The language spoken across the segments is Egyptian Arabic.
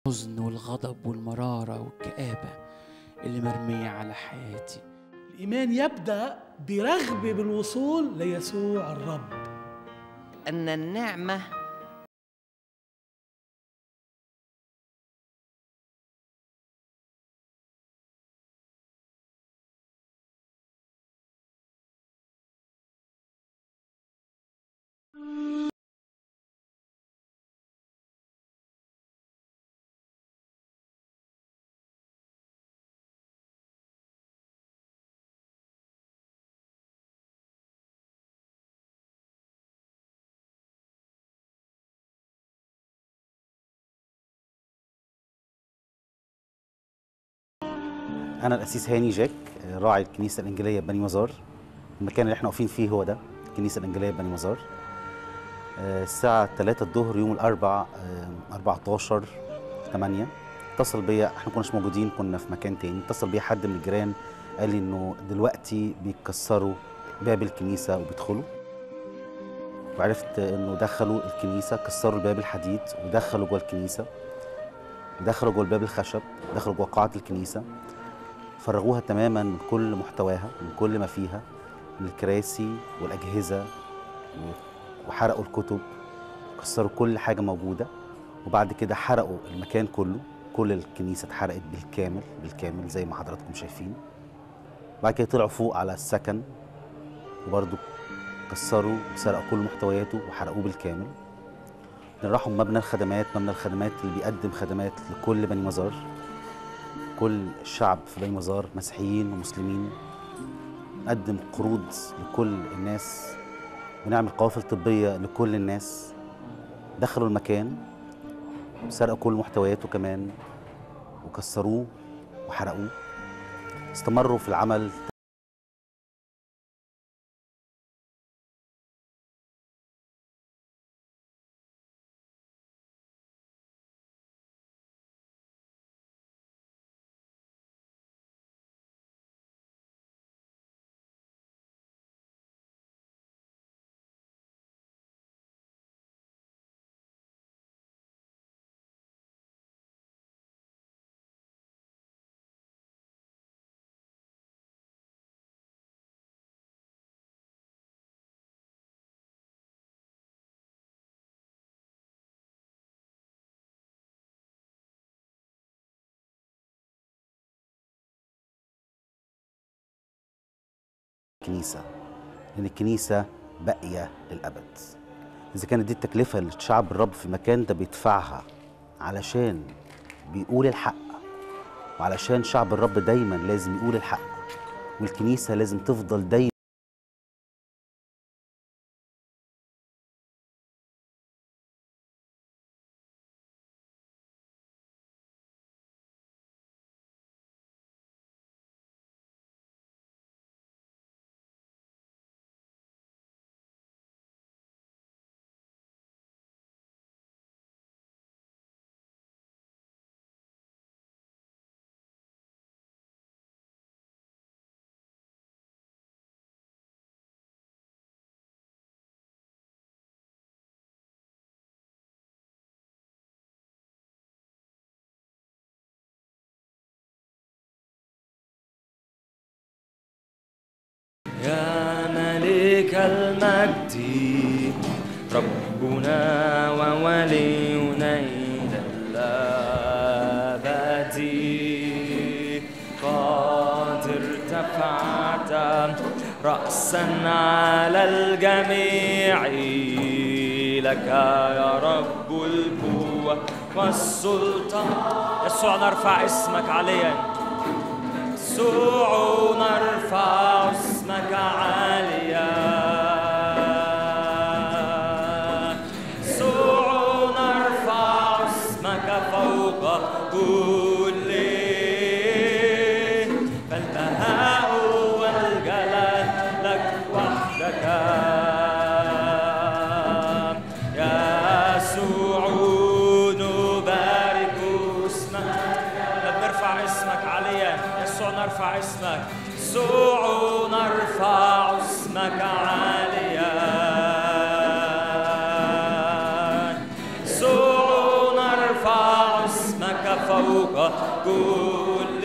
الحزن والغضب والمرارة والكآبة اللي مرمية على حياتي الإيمان يبدأ برغبة بالوصول ليسوع الرب أن النعمة أنا الأسيس هاني جاك راعي الكنيسة الإنجيلية بني مزار المكان اللي احنا واقفين فيه هو ده الكنيسة الإنجيلية بني مزار آه، الساعة 3 الظهر يوم الأربع آه، 14 8 اتصل بيا احنا ما كناش موجودين كنا في مكان تاني اتصل بيا حد من الجيران قال لي انه دلوقتي بيكسروا باب الكنيسة وبيدخلوا وعرفت انه دخلوا الكنيسة كسروا الباب الحديد ودخلوا جوه الكنيسة دخلوا جوه الباب الخشب دخلوا جوه قاعة الكنيسة فرغوها تماما من كل محتواها من كل ما فيها من الكراسي والأجهزة و- وحرقوا الكتب كسروا كل حاجة موجودة وبعد كده حرقوا المكان كله كل الكنيسة اتحرقت بالكامل بالكامل زي ما حضراتكم شايفين بعد كده طلعوا فوق على السكن وبرضو كسروا وسرقوا كل محتوياته وحرقوه بالكامل راحوا مبنى الخدمات مبنى الخدمات اللي بيقدم خدمات لكل بني مزار كل الشعب في بني مزار مسيحيين ومسلمين نقدم قروض لكل الناس ونعمل قوافل طبية لكل الناس دخلوا المكان سرقوا كل محتوياته كمان وكسروه وحرقوه استمروا في العمل الكنيسة لأن الكنيسة باقية للأبد إذا كانت دي التكلفة اللي شعب الرب في المكان ده بيدفعها علشان بيقول الحق وعلشان شعب الرب دايما لازم يقول الحق والكنيسة لازم تفضل دايما يا ملك المجد ربنا وولينا إلى الأبد قد ارتفعت رأسا على الجميع لك يا رب القوة والسلطان يسوع نرفع اسمك عليا يسوع نرفع اسمك عاليا يسوع نرفع اسمك فوق كل فالبهاء والجلال لك وحدك يسوع نبارك اسمك لا بنرفع اسمك عليا يسوع نرفع اسمك يسوع نرفع اسمك عاليا يسوع نرفع اسمك كل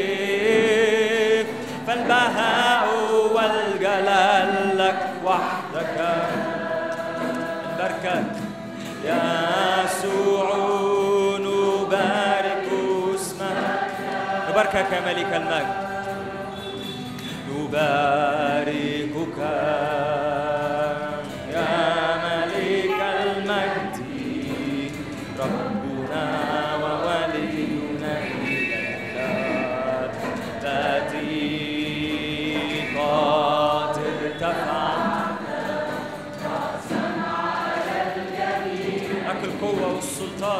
فالبهاء والجلال لك وحدك نباركك يسوع نبارك اسمك نباركك يا ملك المجد نباركك يا ملك المجد ربنا وولينا إليك التي قد ارتفعت لك القوة والسلطان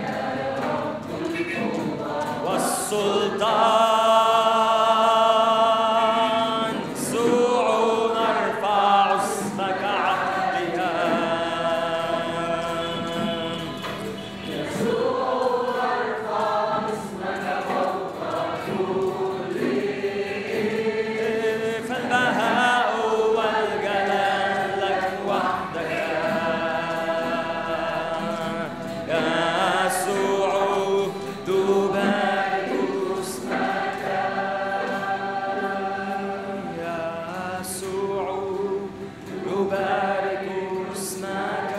والسلطان سوع نرفع اسمك عاليا فالبهاء والجلال لك وحدك يسوع تبارك اسمك يسوع يبارك اسمك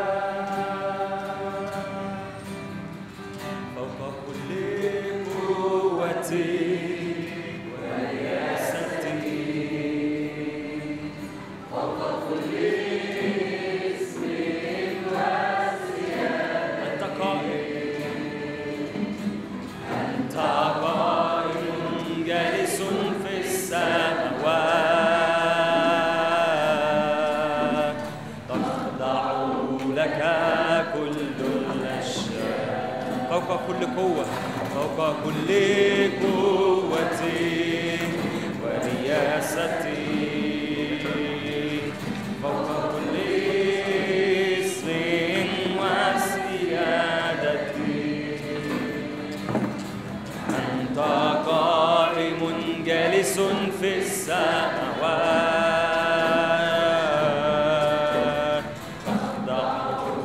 فوق كل قوتي ورياستي أنت قائم أنت قائم جالس في السماوات تخضع لك كل الأشياء فوق كل قوة فوق كل قوتي ورياستي فوق كل اسم وسيادتي أنت قائم جالس في السماوات تخضع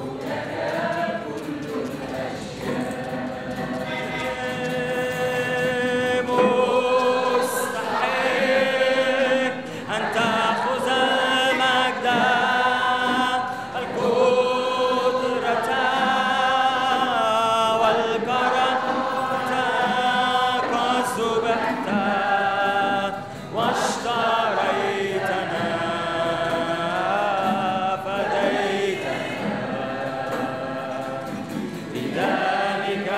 مستحيل أن تأخذ المجد القدرة والكرامة قد ذبحت واشتريتنا فديتنا بدمك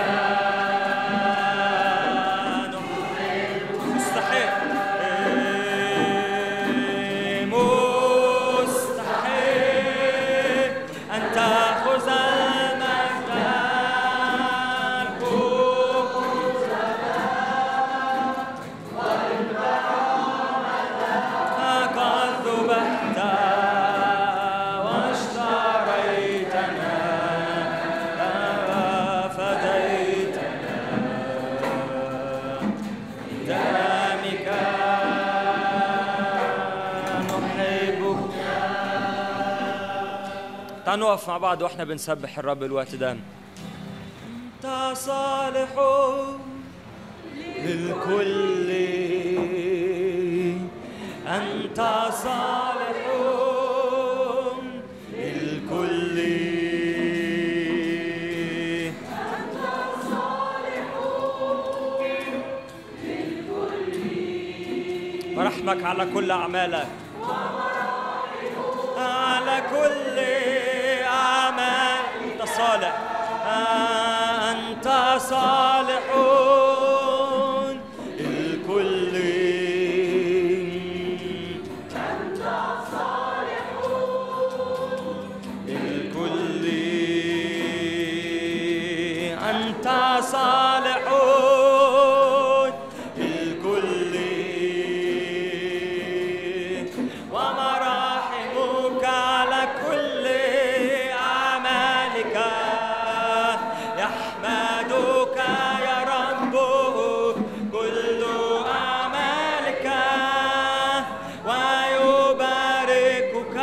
مستحيل مستحيل أن تأخذ المجد قد ذبحت واشتريتنا فديتنا بدمك نحبك تعالوا نقف مع بعض واحنا بنسبح الرب الوقت ده انت صالح للكل أنت صالح للكل ورحمك على كل أعمالك على كل أعمال أنت صالح أنت صالح الكل الكل أنت صالح الكل ومراحمك على كل أعمالك يحمدك يا رب كل أعمالك ويباركك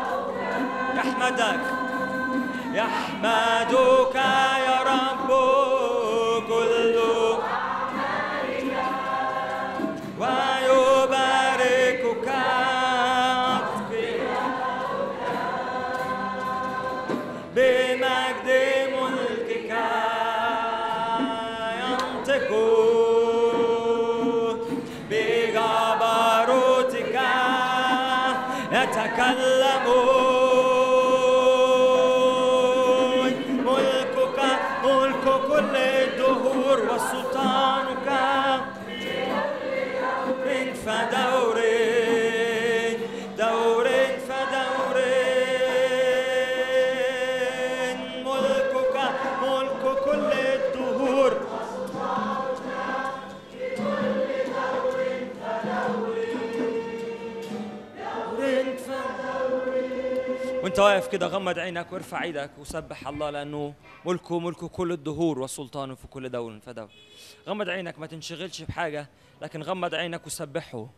يحمدك يحمدك يا رب يتكلمون ملكك ملك كل الدهور وسلطانك من فدور دور فدور ملكك ملك كل الدهور دور فدور وانت واقف كده غمض عينك وارفع ايدك وسبح الله لانه ملكه ملك كل الدهور وسلطانه في كل دور فدور غمض عينك ما تنشغلش بحاجه لكن غمض عينك وسبحه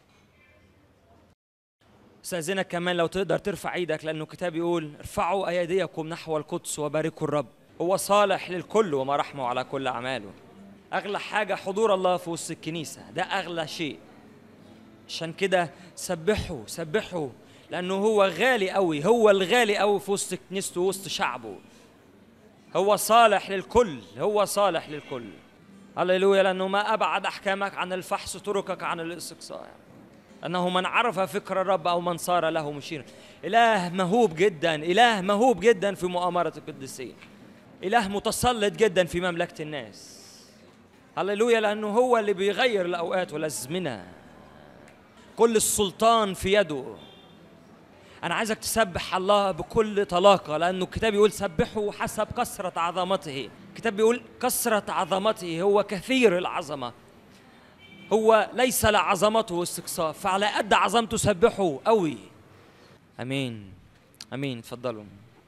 استاذنك كمان لو تقدر ترفع ايدك لانه الكتاب يقول ارفعوا ايديكم نحو القدس وباركوا الرب هو صالح للكل وما رحمه على كل اعماله اغلى حاجه حضور الله في وسط الكنيسه ده اغلى شيء عشان كده سبحوا سبحوا لانه هو غالي قوي هو الغالي قوي في وسط كنيسته وسط شعبه هو صالح للكل هو صالح للكل هللويا لانه ما ابعد احكامك عن الفحص طرقك عن الاستقصاء انه من عرف فكر الرب او من صار له مشيرا اله مهوب جدا اله مهوب جدا في مؤامره القديسين اله متسلط جدا في مملكه الناس هللويا لانه هو اللي بيغير الاوقات والازمنه كل السلطان في يده أنا عايزك تسبح الله بكل طلاقة لأنه الكتاب يقول سبحوا حسب كثرة عظمته الكتاب بيقول كثرة عظمته هو كثير العظمة هو ليس لعظمته استقصاء فعلى قد عظمته سبحوا قوي أمين أمين اتفضلوا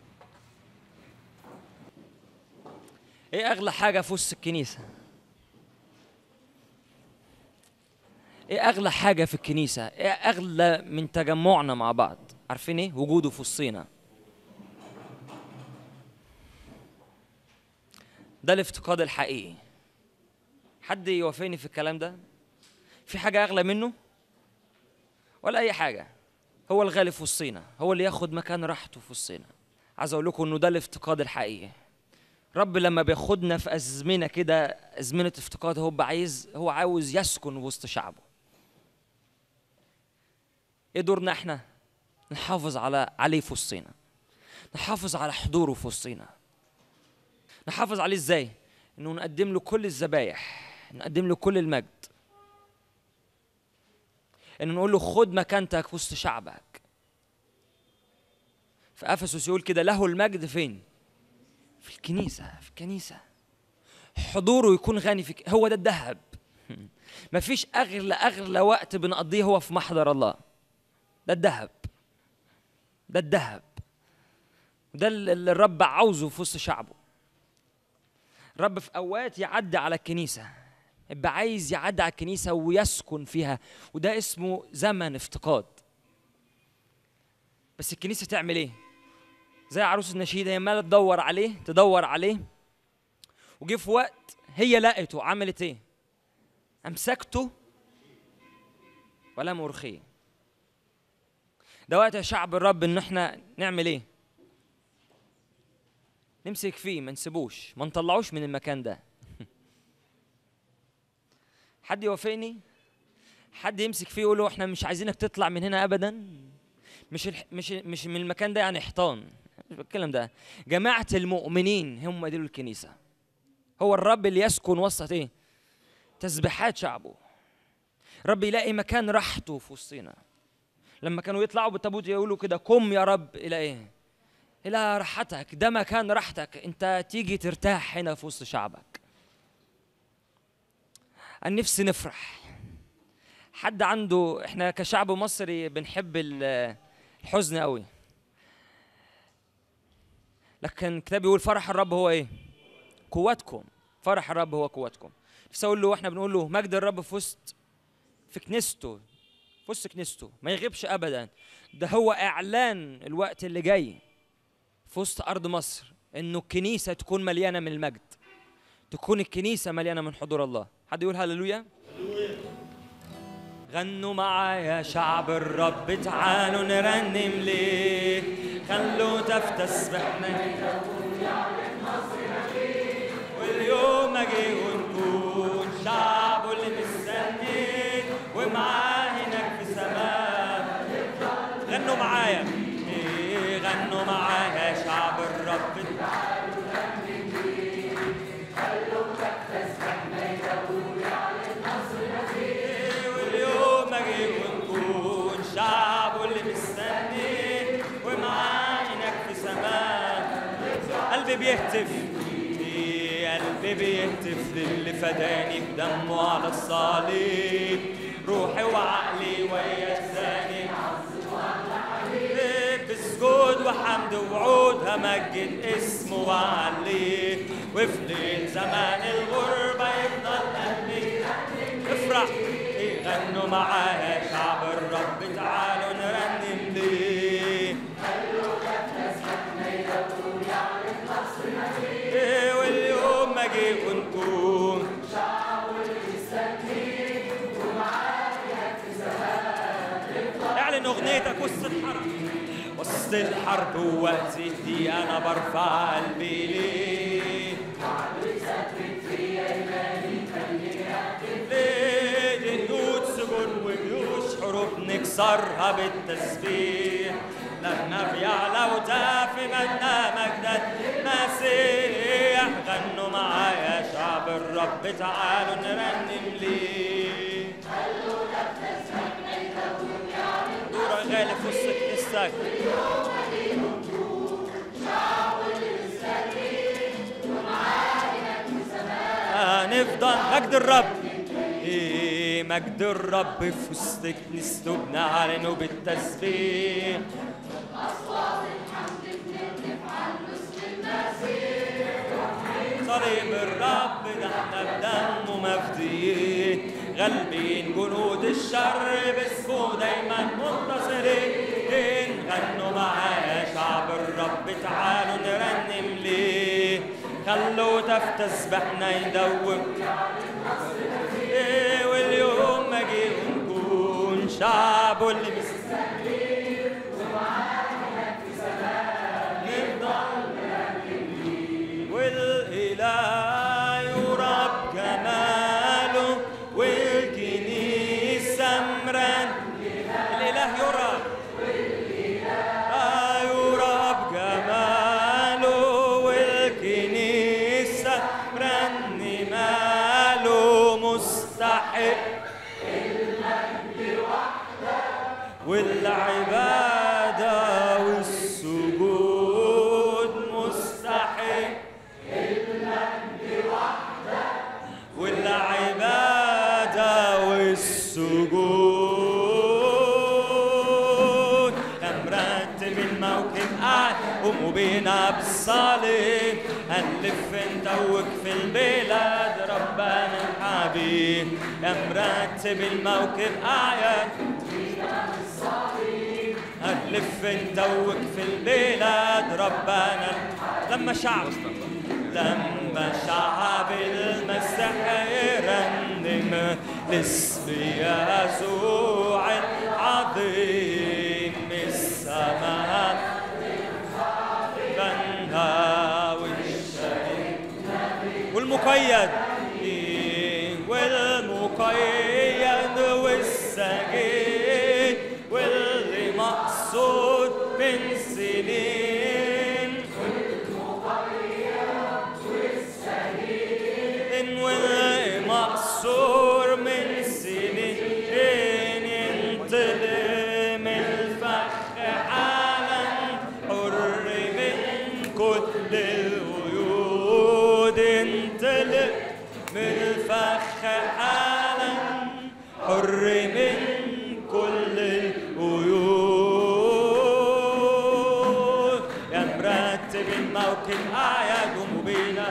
إيه أغلى حاجة في وسط الكنيسة؟ ايه اغلى حاجه في الكنيسه ايه اغلى من تجمعنا مع بعض عارفين ايه وجوده في وسطينا ده الافتقاد الحقيقي حد يوافقني في الكلام ده في حاجه اغلى منه ولا اي حاجه هو الغالي في وسطينا هو اللي ياخد مكان راحته في وسطينا عايز اقول لكم انه ده الافتقاد الحقيقي رب لما بياخدنا في ازمنه كده ازمنه افتقاد هو عايز هو عاوز يسكن وسط شعبه ايه دورنا احنا نحافظ على عليه في وسطينا نحافظ على حضوره في وسطينا نحافظ عليه ازاي انه نقدم له كل الذبايح نقدم له كل المجد انه نقول له خد مكانتك وسط شعبك في افسس يقول كده له المجد فين في الكنيسه في الكنيسه حضوره يكون غني في هو ده الذهب مفيش اغلى اغلى وقت بنقضيه هو في محضر الله ده الذهب ده الذهب ده اللي الرب عاوزه في وسط شعبه الرب في اوقات يعدي على الكنيسه يبقى عايز يعدي على الكنيسه ويسكن فيها وده اسمه زمن افتقاد بس الكنيسه تعمل ايه زي عروس النشيد هي عماله تدور عليه تدور عليه وجه في وقت هي لقته عملت ايه امسكته ولم ارخيه ده وقت يا شعب الرب ان احنا نعمل ايه نمسك فيه ما نسيبوش ما نطلعوش من المكان ده حد يوافقني حد يمسك فيه يقول له احنا مش عايزينك تطلع من هنا ابدا مش الح... مش مش من المكان ده يعني حيطان مش بتكلم ده جماعه المؤمنين هم دول الكنيسه هو الرب اللي يسكن وسط ايه تسبيحات شعبه رب يلاقي مكان راحته في وسطنا لما كانوا يطلعوا بالتابوت يقولوا كده قم يا رب الى ايه الى راحتك ده مكان راحتك انت تيجي ترتاح هنا في وسط شعبك انا نفسي نفرح حد عنده احنا كشعب مصري بنحب الحزن قوي لكن الكتاب بيقول فرح الرب هو ايه قوتكم فرح الرب هو قوتكم نفسي اقول له احنا بنقول له مجد الرب في وسط في كنيسته في وسط كنيسته ما يغيبش ابدا ده هو اعلان الوقت اللي جاي في وسط ارض مصر انه الكنيسه تكون مليانه من المجد تكون الكنيسه مليانه من حضور الله حد يقول هللويا غنوا معايا شعب الرب تعالوا نرنم ليه خلوا تفتسبحنا واليوم اجي ونكون شعبه اللي مستنيك ومعاه هناك في سماء غنوا معايا إيه، غنوا معايا شعب الرب إيه، واليوم اجي ونكون شعبه اللي مستني ومعاينك في سماء قلبي بيهتف إيه، قلبي بيهتف للي فداني بدمه على الصليب روحي وعقلي ويا الثاني بسجود وحمد وعود همجد اسمه وعليه وفي ليل زمان الغربة يفضل قلبي افرح غنوا معايا شعب الرب تعالوا نرنم ليه إيه واليوم ما جه ونكون اعلن اغنيتك وسط الحرب وسط الحرب ووقت دي انا برفع قلبي ليه ليه دي جنود سجون وجيوش حروب نكسرها بالتسبيح لما بيعلى وتافي مجدنا مجد المسيح غنوا معايا شعب الرب تعالوا نرنم ليه دورة غالي في وسط كنيستك هنفضل مجد الرب إيه مجد الرب في وسط كنيسته بنعلنه بالتسبيح صليب الرب ده احنا بدمه مفديين غالبين جنود الشر باسمه دايما منتصرين غنوا معايا شعب الرب تعالوا نرنم ليه خلوا تف تسبحنا يدوم ايه واليوم ما جه ونكون شعبه اللي مستني والإله يرى بجماله والكنيسة مرن الإله يرى آه يرى بجماله والكنيسة مرن ماله مستحق والعبادة والسجود مستحق والعبادة والسجود يا مرتب الموكب قاعد قوموا بينا بالصليب هنلف ندوق في البلاد ربنا الحبيب يا مرتب الموكب قاعد هنلف ندوق في البلاد ربنا لما شعب لما شعب المسيح يرنم لاسم يسوع العظيم السماء بنها والشريك والمقيد والمقيد والسجين واللي مقصود من سنين إن والمقصور من سنين ينطلق من الفخ حالا حر من كل القيود انطلق من الفخ حالا حر من كل القيود يا مرتب الموكب أعياد مبينة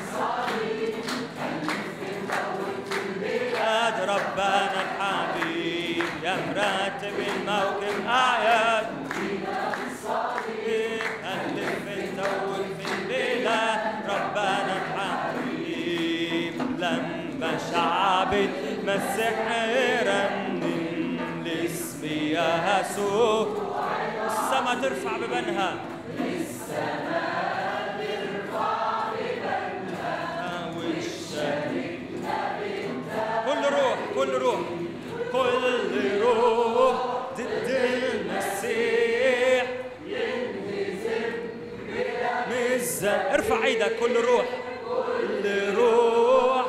أعياد ربنا الحبيب يا مرتب الموكب أعياد هنلف ندور في الليلة ربنا الحبيب لما شعب المسيح يرنم لاسم يسوع السما ترفع ببنها والشريك كل روح كل روح كل روح ضد المسيح العزة ارفع ايدك كل روح كل روح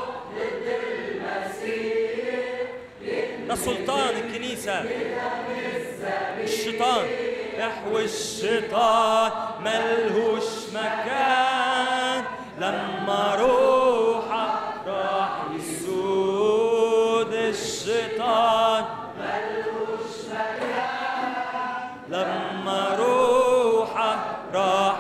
ده سلطان الكنيسة الشيطان يحوي الشيطان ملهوش مكان لما روحك راح يسود الشيطان لما روحك راح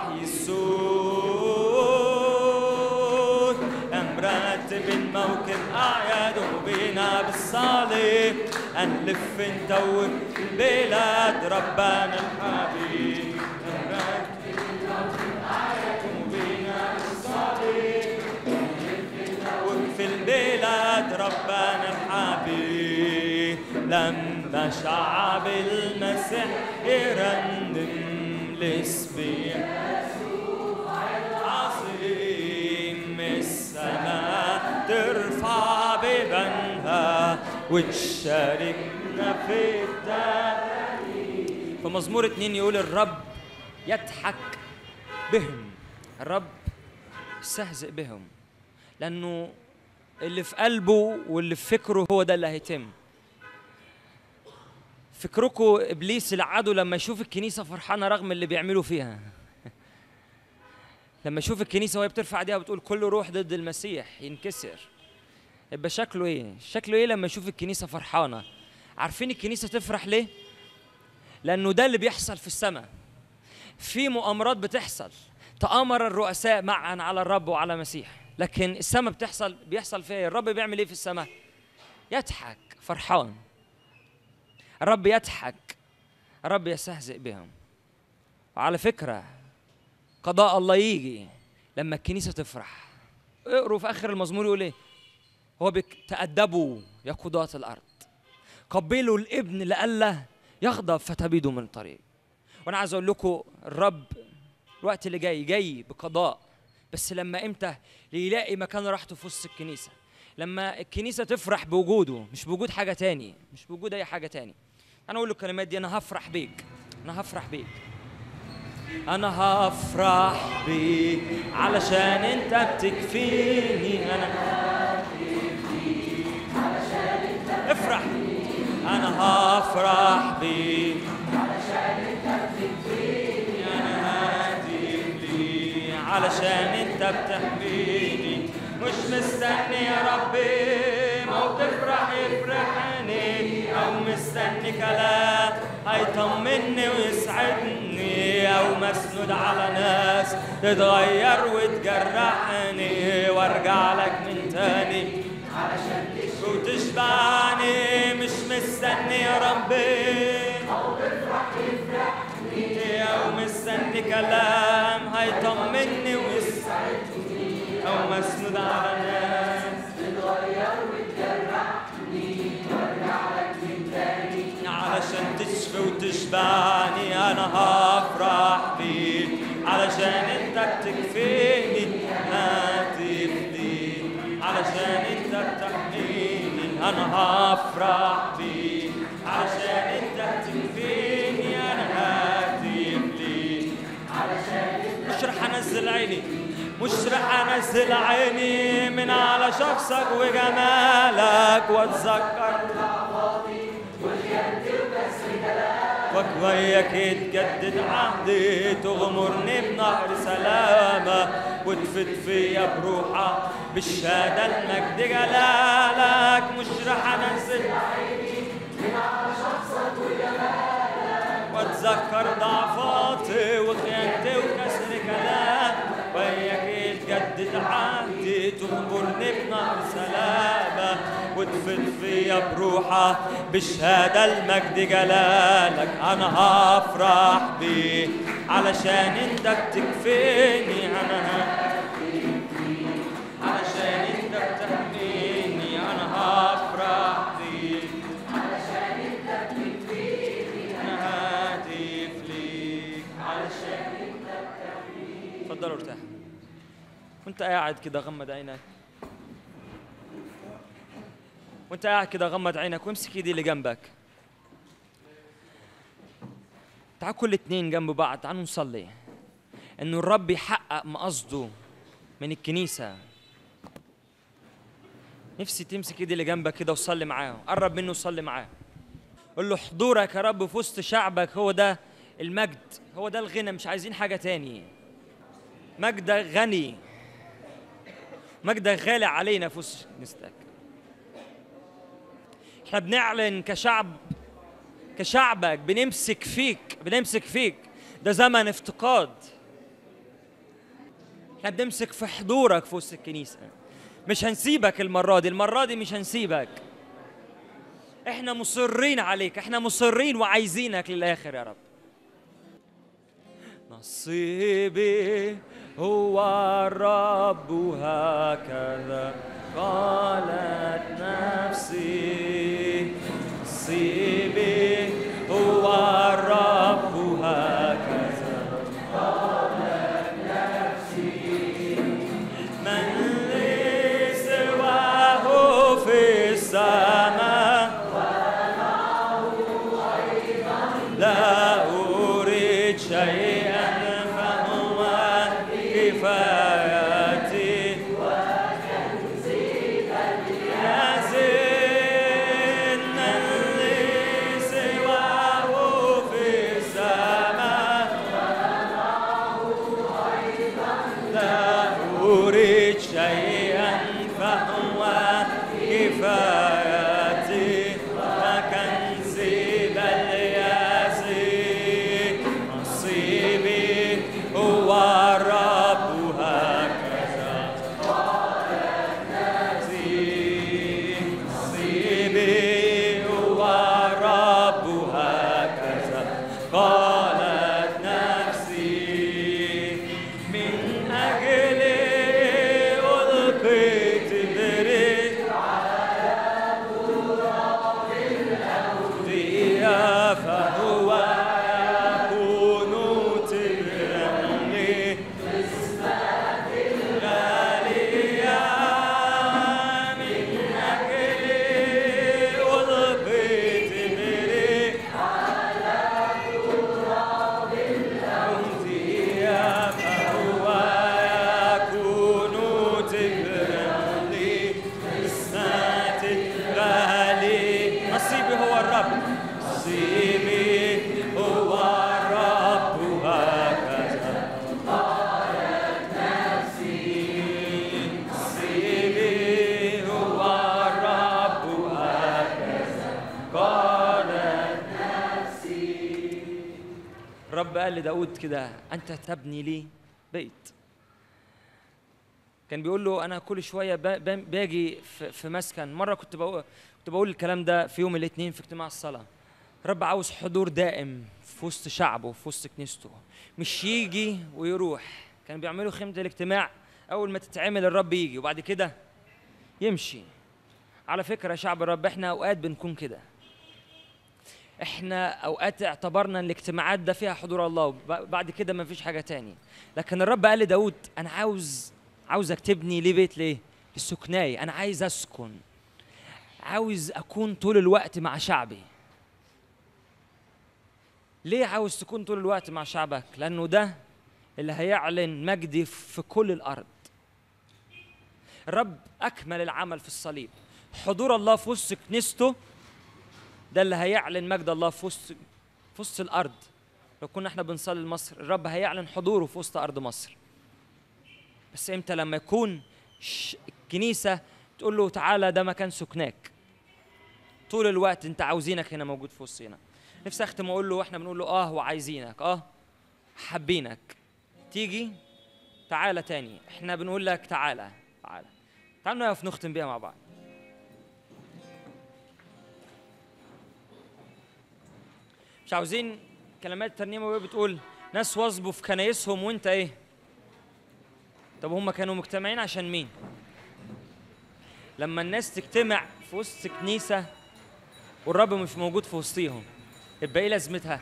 يسود مرتب الموكب أعياد وبينا بالصالح هنلف ندور البلاد ربنا الحبيب مرتب الموكب أعياد وبينا بالصالح وفي البلاد ربنا الحبيب لما شعب المسيح يرنم لسبيح عظيم السماء ترفع ببنها وتشاركنا في التهليل في مزمور اتنين يقول الرب يضحك بهم الرب يستهزئ بهم لانه اللي في قلبه واللي في فكره هو ده اللي هيتم فكركم ابليس العدو لما يشوف الكنيسه فرحانه رغم اللي بيعملوا فيها لما يشوف الكنيسه وهي بترفع ايديها وبتقول كل روح ضد المسيح ينكسر يبقى شكله ايه شكله ايه لما يشوف الكنيسه فرحانه عارفين الكنيسه تفرح ليه لانه ده اللي بيحصل في السماء في مؤامرات بتحصل تآمر الرؤساء معا على الرب وعلى المسيح لكن السماء بتحصل بيحصل فيها إيه؟ الرب بيعمل ايه في السماء يضحك فرحان الرب يضحك الرب يستهزئ بهم وعلى فكرة قضاء الله يجي لما الكنيسة تفرح اقروا في آخر المزمور يقول ايه هو بك تأدبوا يا قضاة الأرض قبلوا الابن لئلا يغضب فتبيدوا من الطريق وانا عايز اقول لكم الرب الوقت اللي جاي جاي بقضاء بس لما امتى يلاقي مكان راحته في وسط الكنيسه لما الكنيسه تفرح بوجوده مش بوجود حاجه تاني مش بوجود اي حاجه تاني انا اقول له الكلمات دي انا هفرح بيك انا هفرح بيك انا هفرح بيك علشان انت بتكفيني انا افرح انا هفرح بيك انا هادي لي علشان انت بتحميني مش مستني يا ربي موقف راح يفرحني او مستني كلام هيطمني ويسعدني او مسنود على ناس تتغير وتجرحني وارجع لك من تاني وتشبعني مش مستني يا ربي او مستني كلام هيطمني ويسعدني او مسنود على ناس علشان تشفي وتشبعني انا هفرح بيك علشان انت بتكفيني هاتف لي علشان انت بتحميني انا هفرح بيك علشان انت بتكفيني انا هاتف لي مش رح انزل عيني مش رح انزل عيني من على شخصك وجمالك واتذكر وياك يتجدد عهدي تغمرني بنهر سلامة وتفت فيا بروحك بالشهادة المجد جلالك مش رح انزل واتذكر ضعفاتي وخيانتي وكسر كلام وياك يتجدد عهدي تغمرني بنهر سلامة وتفت فيا بروحك بالشهادة المجد جلالك أنا هفرح بيك علشان أنت بتكفيني أنا ه- علشان أنت بتحميني أنا هفرح بيك أنا هاتف ليك علشان اتفضل ارتاح وانت قاعد كده غمض عينك وانت قاعد كده غمض عينك وامسك ايدي اللي جنبك تعال كل اتنين جنب بعض تعالوا نصلي انه الرب يحقق مقصده من الكنيسه نفسي تمسك ايدي اللي جنبك كده وصلي معاه قرب منه وصلي معاه قول له حضورك يا رب في وسط شعبك هو ده المجد هو ده الغنى مش عايزين حاجه تاني مجدك غني مجدك غالي علينا في وسط كنيستك احنا بنعلن كشعب كشعبك بنمسك فيك بنمسك فيك ده زمن افتقاد احنا بنمسك في حضورك في وسط الكنيسة مش هنسيبك المرة دي المرة دي مش هنسيبك احنا مصرين عليك احنا مصرين وعايزينك للآخر يا رب نصيبي هو الرب هكذا قالت نفسي نصيبي هو الرب هكذا قالت نفسي من لي سواه في السماء لا أريد شيئا فهو كفايتي يزن من لي سواه في السماء لا أريد شيئا فهو كفايتي وكنزي بل يزيد نصيبي هو الرب هكذا نصيبي هو الرب هكذا قالت نفسي من أجلي ألقيت بريد فيها فهو يكون تبرا لي غاليا من أجلي ألقيت بريد فيها فهو يكون تبرا لي اسمتك غالي نصيبي هو الرب نصيبي هو الرب هكذا نصيبي هو الرب هكذا قالت نفسي الرب قال لداود كده انت تبني لي بيت كان بيقول له انا كل شويه با- با- باجي في في مسكن مره كنت بقول كنت بقول الكلام ده في يوم الاثنين في اجتماع الصلاه الرب عاوز حضور دائم في وسط شعبه في وسط كنيسته مش يجي ويروح كان بيعملوا خيمه الاجتماع اول ما تتعمل الرب يجي وبعد كده يمشي على فكره يا شعب الرب احنا اوقات بنكون كده احنا اوقات اعتبرنا ان الاجتماعات ده فيها حضور الله وب- بعد كده ما فيش حاجه تاني لكن الرب قال لداود انا عاوز عاوزك تبني ليه بيت ليه للسكناي انا عايز اسكن عاوز اكون طول الوقت مع شعبي ليه عاوز تكون طول الوقت مع شعبك لانه ده اللي هيعلن مجدي في كل الارض الرب اكمل العمل في الصليب حضور الله في وسط كنيسته ده اللي هيعلن مجد الله في وسط في وسط الارض لو كنا احنا بنصلي لمصر الرب هيعلن حضوره في وسط ارض مصر بس امتى لما يكون ش- الكنيسه تقول له تعالى ده مكان سكناك طول الوقت انت عاوزينك هنا موجود في وسطنا نفسي اختم واقول له واحنا بنقول له اه وعايزينك اه حابينك تيجي تعالى تاني احنا بنقول لك تعالى تعالى تعالوا نقف نختم بيها مع بعض مش عاوزين كلمات الترنيمه وهي بتقول ناس واظبوا في كنايسهم وانت ايه طب هم كانوا مجتمعين عشان مين لما الناس تجتمع في وسط كنيسه والرب مش موجود في وسطيهم يبقى ايه لازمتها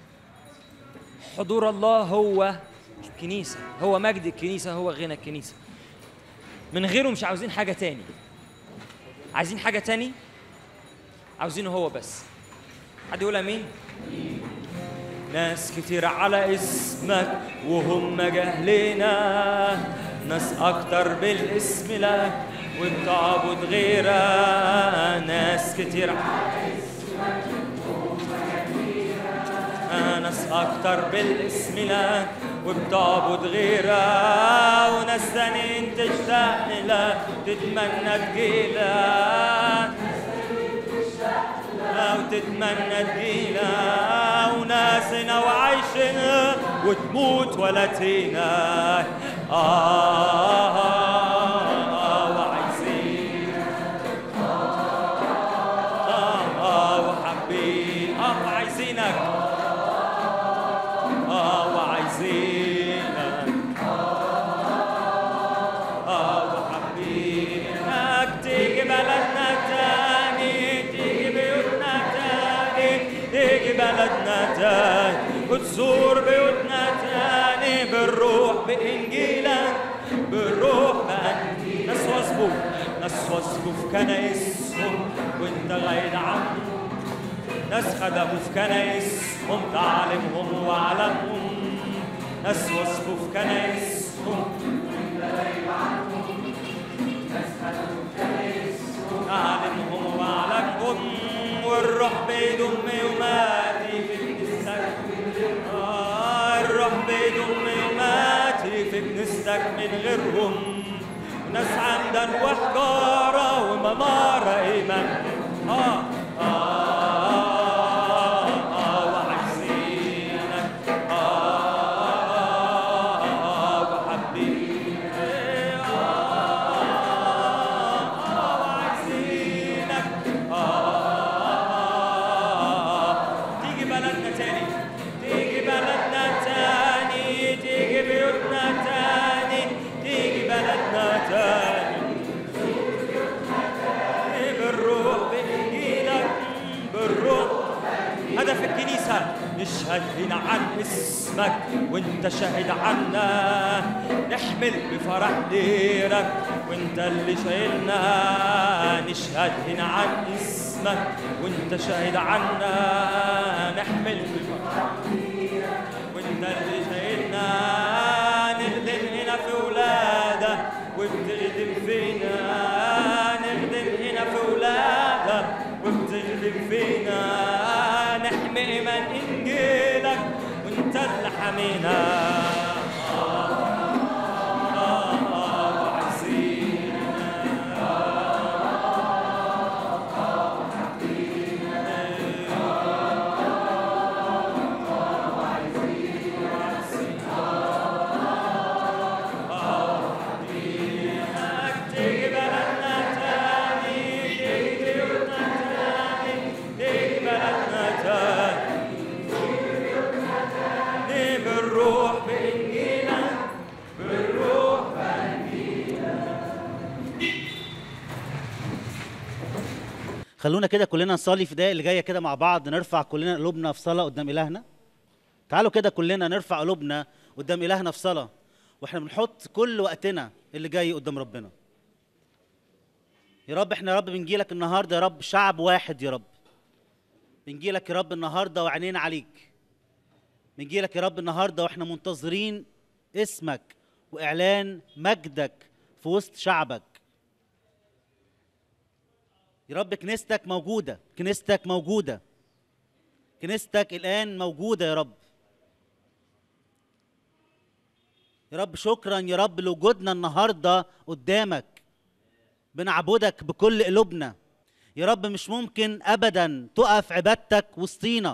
حضور الله هو الكنيسه هو مجد الكنيسه هو غنى الكنيسه من غيره مش عاوزين حاجه تاني عايزين حاجه تاني عاوزينه هو بس حد يقول امين ناس كتير على اسمك وهم جهلنا ناس اكتر بالاسم لك وبتعبد غيرها ناس كتير على ناس أكتر بالاسم لك وبتعبد غيرها وناس تانيين تشتاق لك تتمنى تجيلك وتتمنى تجيلك وناسنا وعايشنا وتموت ولا تينا آه, آه, آه وعايزين آه آه وحابين آه وعايزينك آه وعايزينك آه وحابينك تيجي بلدنا تاني تيجي بيوتنا تاني تيجي بلدنا تاني وتزور بيوتنا تاني بالروح بإنجيلك بالروح بأنجيلك ناس وصفوا ناس وصفوا في كنايسهم وانت غايد عنهم ناس خدموا في كنايسهم تعليمهم وعلمهم ناس وصفوا في كنايسهم تعليمهم وعلمهم والروح بيضم يوماتي في كنيستك آه الروح بيضم يوماتي في كنيستك من غيرهم ناس عندن وحجارة وممارة إيمان آه آه آه وعايزينك آه آه وحابينك آه آه وعايزينك آه تيجي بلدنا تاني تيجي بلدنا تاني تيجي بيوتنا تاني تيجي بلدنا تاني بالروح بإنجيلك بالروح هدف الكنيسة نشهد هنا عن اسمك وانت شاهد عنا نحمل بفرح ديرك وانت اللي شايلنا نشهد هنا عن اسمك وانت شاهد عنا نحمل بفرح وانت اللي شايلنا نخدم هنا في ولادك وبتخدم فينا نخدم هنا في ولادك وبتخدم فينا نحمي ايمان انجيلك وانت اللي حمينا آه، آه، آه، وعايزينك. تيجي بلدنا تاني تيجي بيوتنا تاني تيجي بلدنا تاني تيجي بالروح بإنجيلك بالروح خلونا كده كلنا نصلي في الدقايق اللي جايه كده مع بعض نرفع كلنا قلوبنا في صلاه قدام الهنا تعالوا كده كلنا نرفع قلوبنا قدام الهنا في صلاه واحنا بنحط كل وقتنا اللي جاي قدام ربنا يا رب احنا يا رب بنجيلك النهارده يا رب شعب واحد يا رب بنجيلك يا رب النهارده وعينينا عليك بنجيلك يا رب النهارده واحنا منتظرين اسمك واعلان مجدك في وسط شعبك يا رب كنيستك موجودة كنيستك موجودة كنيستك الآن موجودة يا رب يا رب شكرا يا رب لوجودنا النهاردة قدامك بنعبدك بكل قلوبنا يا رب مش ممكن أبدا تقف عبادتك وسطينا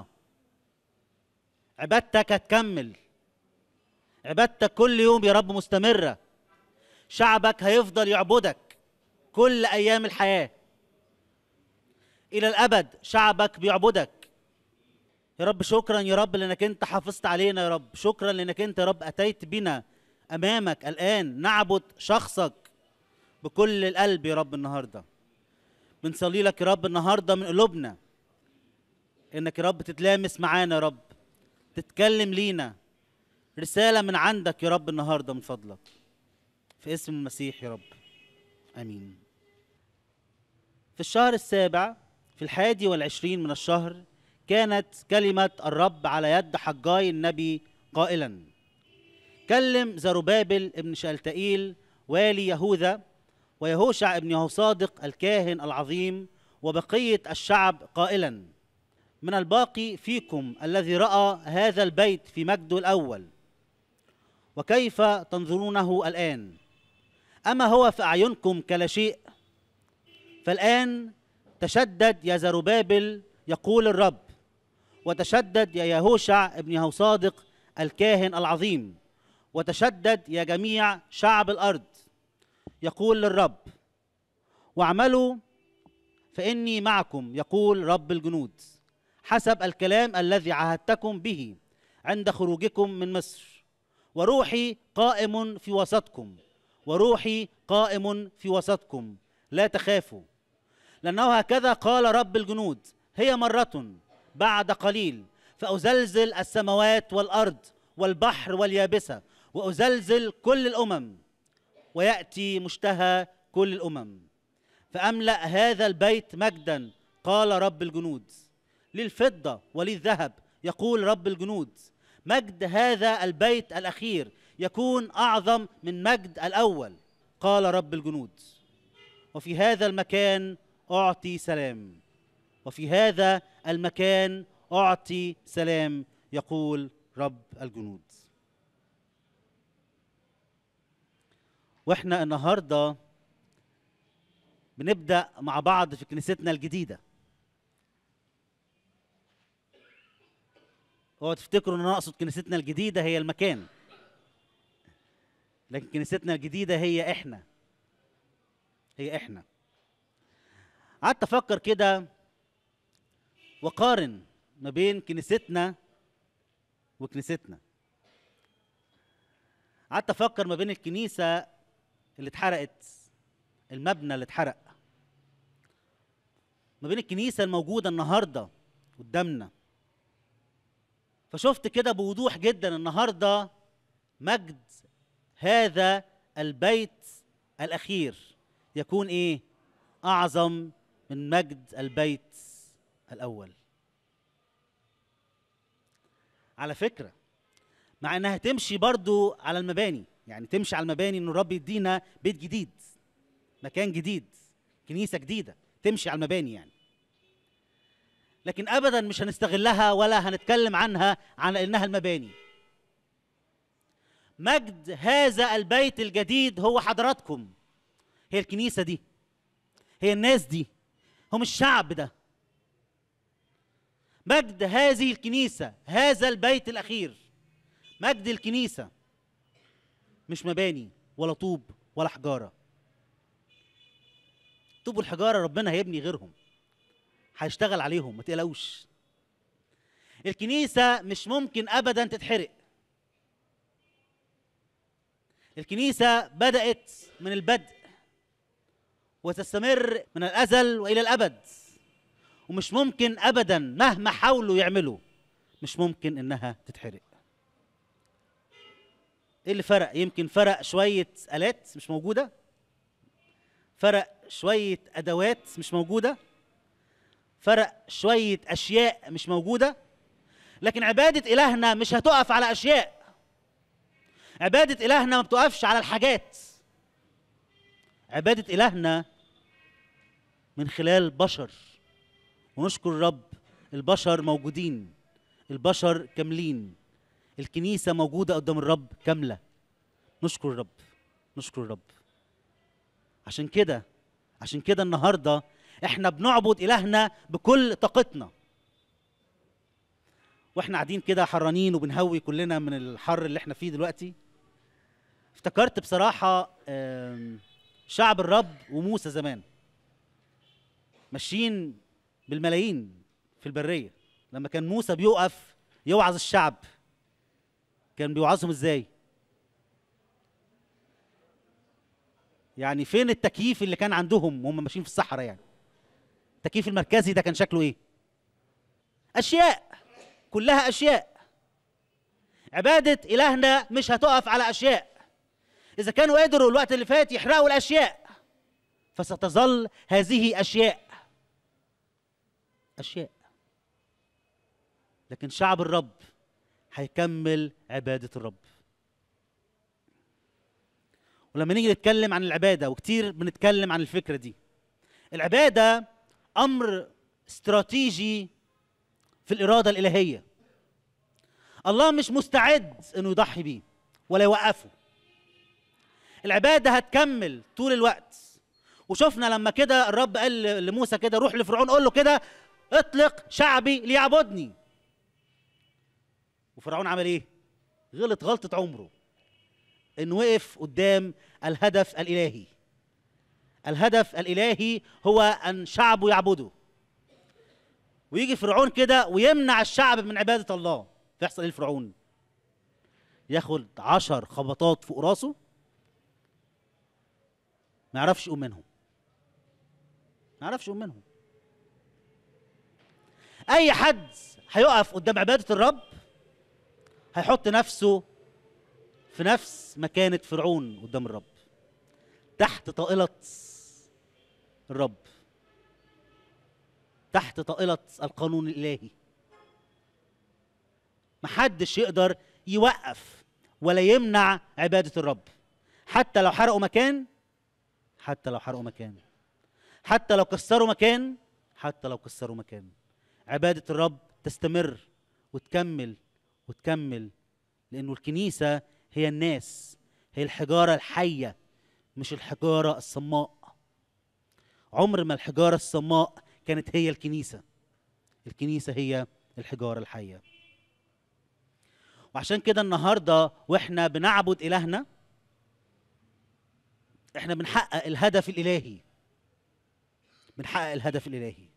عبادتك هتكمل عبادتك كل يوم يا رب مستمرة شعبك هيفضل يعبدك كل أيام الحياة الى الابد شعبك بيعبدك يا رب شكرا يا رب لانك انت حافظت علينا يا رب شكرا لانك انت يا رب اتيت بنا امامك الان نعبد شخصك بكل القلب يا رب النهارده بنصلي لك يا رب النهارده من قلوبنا انك يا رب تتلامس معانا يا رب تتكلم لينا رساله من عندك يا رب النهارده من فضلك في اسم المسيح يا رب امين في الشهر السابع في الحادي والعشرين من الشهر كانت كلمة الرب على يد حجاي النبي قائلا كلم زربابل ابن شالتئيل والي يهوذا ويهوشع ابن يهوصادق الكاهن العظيم وبقية الشعب قائلا من الباقي فيكم الذي رأى هذا البيت في مجده الأول وكيف تنظرونه الآن أما هو في أعينكم كلا شيء فالآن تشدد يا زربابل يقول الرب وتشدد يا يهوشع ابن يهوصادق الكاهن العظيم وتشدد يا جميع شعب الأرض يقول للرب واعملوا فإني معكم يقول رب الجنود حسب الكلام الذي عهدتكم به عند خروجكم من مصر وروحي قائم في وسطكم وروحي قائم في وسطكم لا تخافوا لأنه هكذا قال رب الجنود هي مرة بعد قليل فأزلزل السماوات والأرض والبحر واليابسة وأزلزل كل الأمم ويأتي مشتهى كل الأمم فأملأ هذا البيت مجدا قال رب الجنود للفضة وللذهب يقول رب الجنود مجد هذا البيت الأخير يكون أعظم من مجد الأول قال رب الجنود وفي هذا المكان أعطي سلام وفي هذا المكان أعطي سلام يقول رب الجنود واحنا النهارده بنبدا مع بعض في كنيستنا الجديده هو تفتكروا ان انا اقصد كنيستنا الجديده هي المكان لكن كنيستنا الجديده هي احنا هي احنا قعدت افكر كده وقارن ما بين كنيستنا وكنيستنا قعدت افكر ما بين الكنيسه اللي اتحرقت المبنى اللي اتحرق ما بين الكنيسه الموجوده النهارده قدامنا فشفت كده بوضوح جدا النهارده مجد هذا البيت الاخير يكون ايه اعظم من مجد البيت الاول على فكره مع انها تمشي برضو على المباني يعني تمشي على المباني ان الرب يدينا بيت جديد مكان جديد كنيسه جديده تمشي على المباني يعني لكن ابدا مش هنستغلها ولا هنتكلم عنها على انها المباني مجد هذا البيت الجديد هو حضراتكم هي الكنيسه دي هي الناس دي هم الشعب ده مجد هذه الكنيسه هذا البيت الاخير مجد الكنيسه مش مباني ولا طوب ولا حجاره طوب والحجاره ربنا هيبني غيرهم هيشتغل عليهم ما تقلقوش الكنيسه مش ممكن ابدا تتحرق الكنيسه بدات من البدء وتستمر من الازل والى الابد ومش ممكن ابدا مهما حاولوا يعملوا مش ممكن انها تتحرق ايه اللي فرق يمكن فرق شويه الات مش موجوده فرق شويه ادوات مش موجوده فرق شويه اشياء مش موجوده لكن عباده الهنا مش هتقف على اشياء عباده الهنا ما بتقفش على الحاجات عباده الهنا من خلال بشر ونشكر الرب البشر موجودين البشر كاملين الكنيسة موجودة قدام الرب كاملة نشكر الرب نشكر الرب عشان كده عشان كده النهاردة احنا بنعبد إلهنا بكل طاقتنا واحنا قاعدين كده حرانين وبنهوي كلنا من الحر اللي احنا فيه دلوقتي افتكرت بصراحة آم، شعب الرب وموسى زمان ماشيين بالملايين في البرية لما كان موسى بيقف يوعظ الشعب كان بيوعظهم ازاي يعني فين التكييف اللي كان عندهم وهم ماشيين في الصحراء يعني التكييف المركزي ده كان شكله ايه اشياء كلها اشياء عباده الهنا مش هتقف على اشياء اذا كانوا قدروا الوقت اللي فات يحرقوا الاشياء فستظل هذه اشياء اشياء لكن شعب الرب هيكمل عباده الرب ولما نيجي نتكلم عن العباده وكتير بنتكلم عن الفكره دي العباده امر استراتيجي في الاراده الالهيه الله مش مستعد انه يضحي بيه ولا يوقفه العباده هتكمل طول الوقت وشفنا لما كده الرب قال لموسى كده روح لفرعون قول له كده اطلق شعبي ليعبدني وفرعون عمل ايه غلط غلطه عمره انه وقف قدام الهدف الالهي الهدف الالهي هو ان شعبه يعبده ويجي فرعون كده ويمنع الشعب من عباده الله فيحصل ايه لفرعون ياخد عشر خبطات فوق راسه ما يعرفش يقوم منهم ما يعرفش يقوم منهم اي حد هيقف قدام عباده الرب هيحط نفسه في نفس مكانه فرعون قدام الرب تحت طائله الرب تحت طائله القانون الالهي محدش يقدر يوقف ولا يمنع عباده الرب حتى لو حرقوا مكان حتى لو حرقوا مكان حتى لو كسروا مكان حتى لو كسروا مكان عباده الرب تستمر وتكمل وتكمل لانه الكنيسه هي الناس هي الحجاره الحيه مش الحجاره الصماء عمر ما الحجاره الصماء كانت هي الكنيسه الكنيسه هي الحجاره الحيه وعشان كده النهارده واحنا بنعبد الهنا احنا بنحقق الهدف الالهي بنحقق الهدف الالهي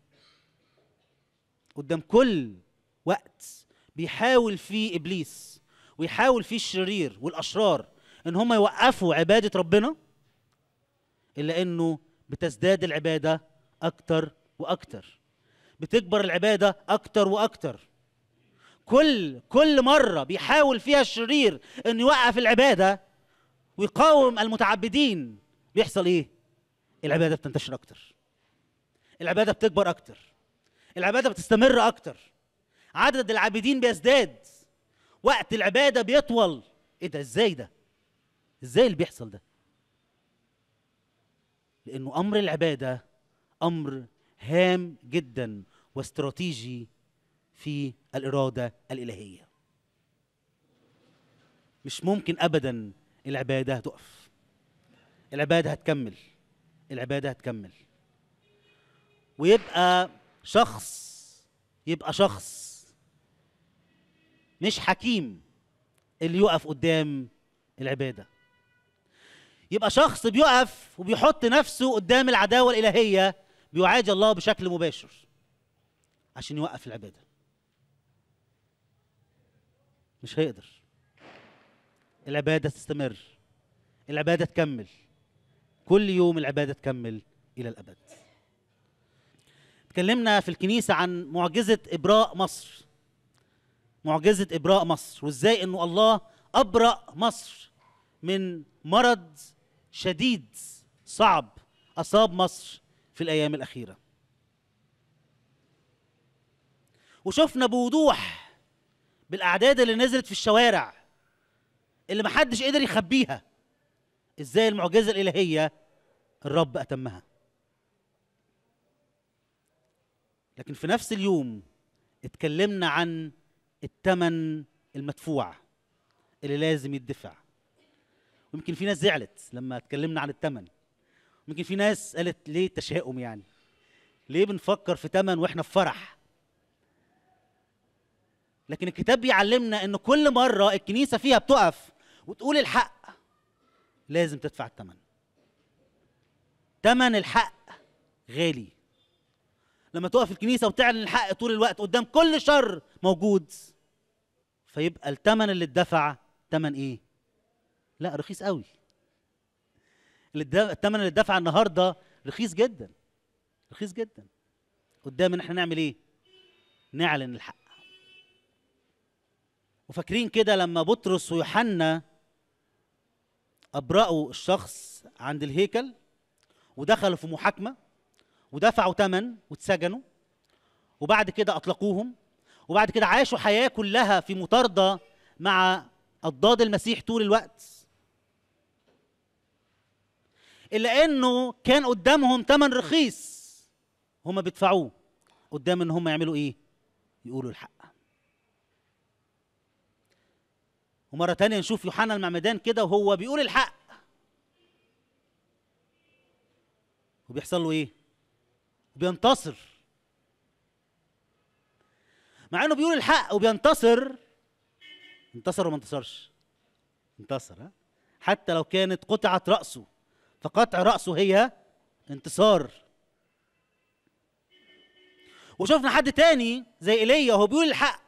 قدام كل وقت بيحاول فيه ابليس ويحاول فيه الشرير والاشرار ان هم يوقفوا عباده ربنا الا انه بتزداد العباده اكتر واكتر بتكبر العباده اكتر واكتر كل كل مره بيحاول فيها الشرير انه يوقف العباده ويقاوم المتعبدين بيحصل ايه العباده بتنتشر اكتر العباده بتكبر اكتر العباده بتستمر اكتر عدد العابدين بيزداد وقت العباده بيطول ايه ده ازاي ده ازاي اللي بيحصل ده لانه امر العباده امر هام جدا واستراتيجي في الاراده الالهيه مش ممكن ابدا العباده هتقف العباده هتكمل العباده هتكمل ويبقى شخص يبقى شخص مش حكيم اللي يقف قدام العباده يبقى شخص بيقف وبيحط نفسه قدام العداوه الالهيه بيعادي الله بشكل مباشر عشان يوقف العباده مش هيقدر العباده تستمر العباده تكمل كل يوم العباده تكمل الى الابد اتكلمنا في الكنيسه عن معجزه ابراء مصر معجزه ابراء مصر وازاي انه الله ابرا مصر من مرض شديد صعب اصاب مصر في الايام الاخيره وشفنا بوضوح بالاعداد اللي نزلت في الشوارع اللي محدش قدر يخبيها ازاي المعجزه الالهيه الرب اتمها لكن في نفس اليوم اتكلمنا عن الثمن المدفوع اللي لازم يدفع ويمكن في ناس زعلت لما اتكلمنا عن الثمن يمكن في ناس قالت ليه التشاؤم يعني ليه بنفكر في ثمن واحنا في فرح لكن الكتاب بيعلمنا ان كل مره الكنيسه فيها بتقف وتقول الحق لازم تدفع الثمن ثمن الحق غالي لما تقف الكنيسه وتعلن الحق طول الوقت قدام كل شر موجود فيبقى الثمن اللي اتدفع ثمن ايه لا رخيص قوي اللي اتد- الثمن اللي اتدفع النهارده رخيص جدا رخيص جدا قدام ان احنا نعمل ايه نعلن الحق وفاكرين كده لما بطرس ويوحنا ابرأوا الشخص عند الهيكل ودخلوا في محاكمه ودفعوا ثمن واتسجنوا وبعد كده اطلقوهم وبعد كده عاشوا حياه كلها في مطارده مع اضداد المسيح طول الوقت الا انه كان قدامهم ثمن رخيص هم بيدفعوه قدام ان هم يعملوا ايه يقولوا الحق ومره تانية نشوف يوحنا المعمدان كده وهو بيقول الحق وبيحصل له ايه بينتصر مع انه بيقول الحق وبينتصر انتصر وما انتصرش انتصر ها حتى لو كانت قطعت راسه فقطع راسه هي انتصار وشفنا حد تاني زي ايليا وهو بيقول الحق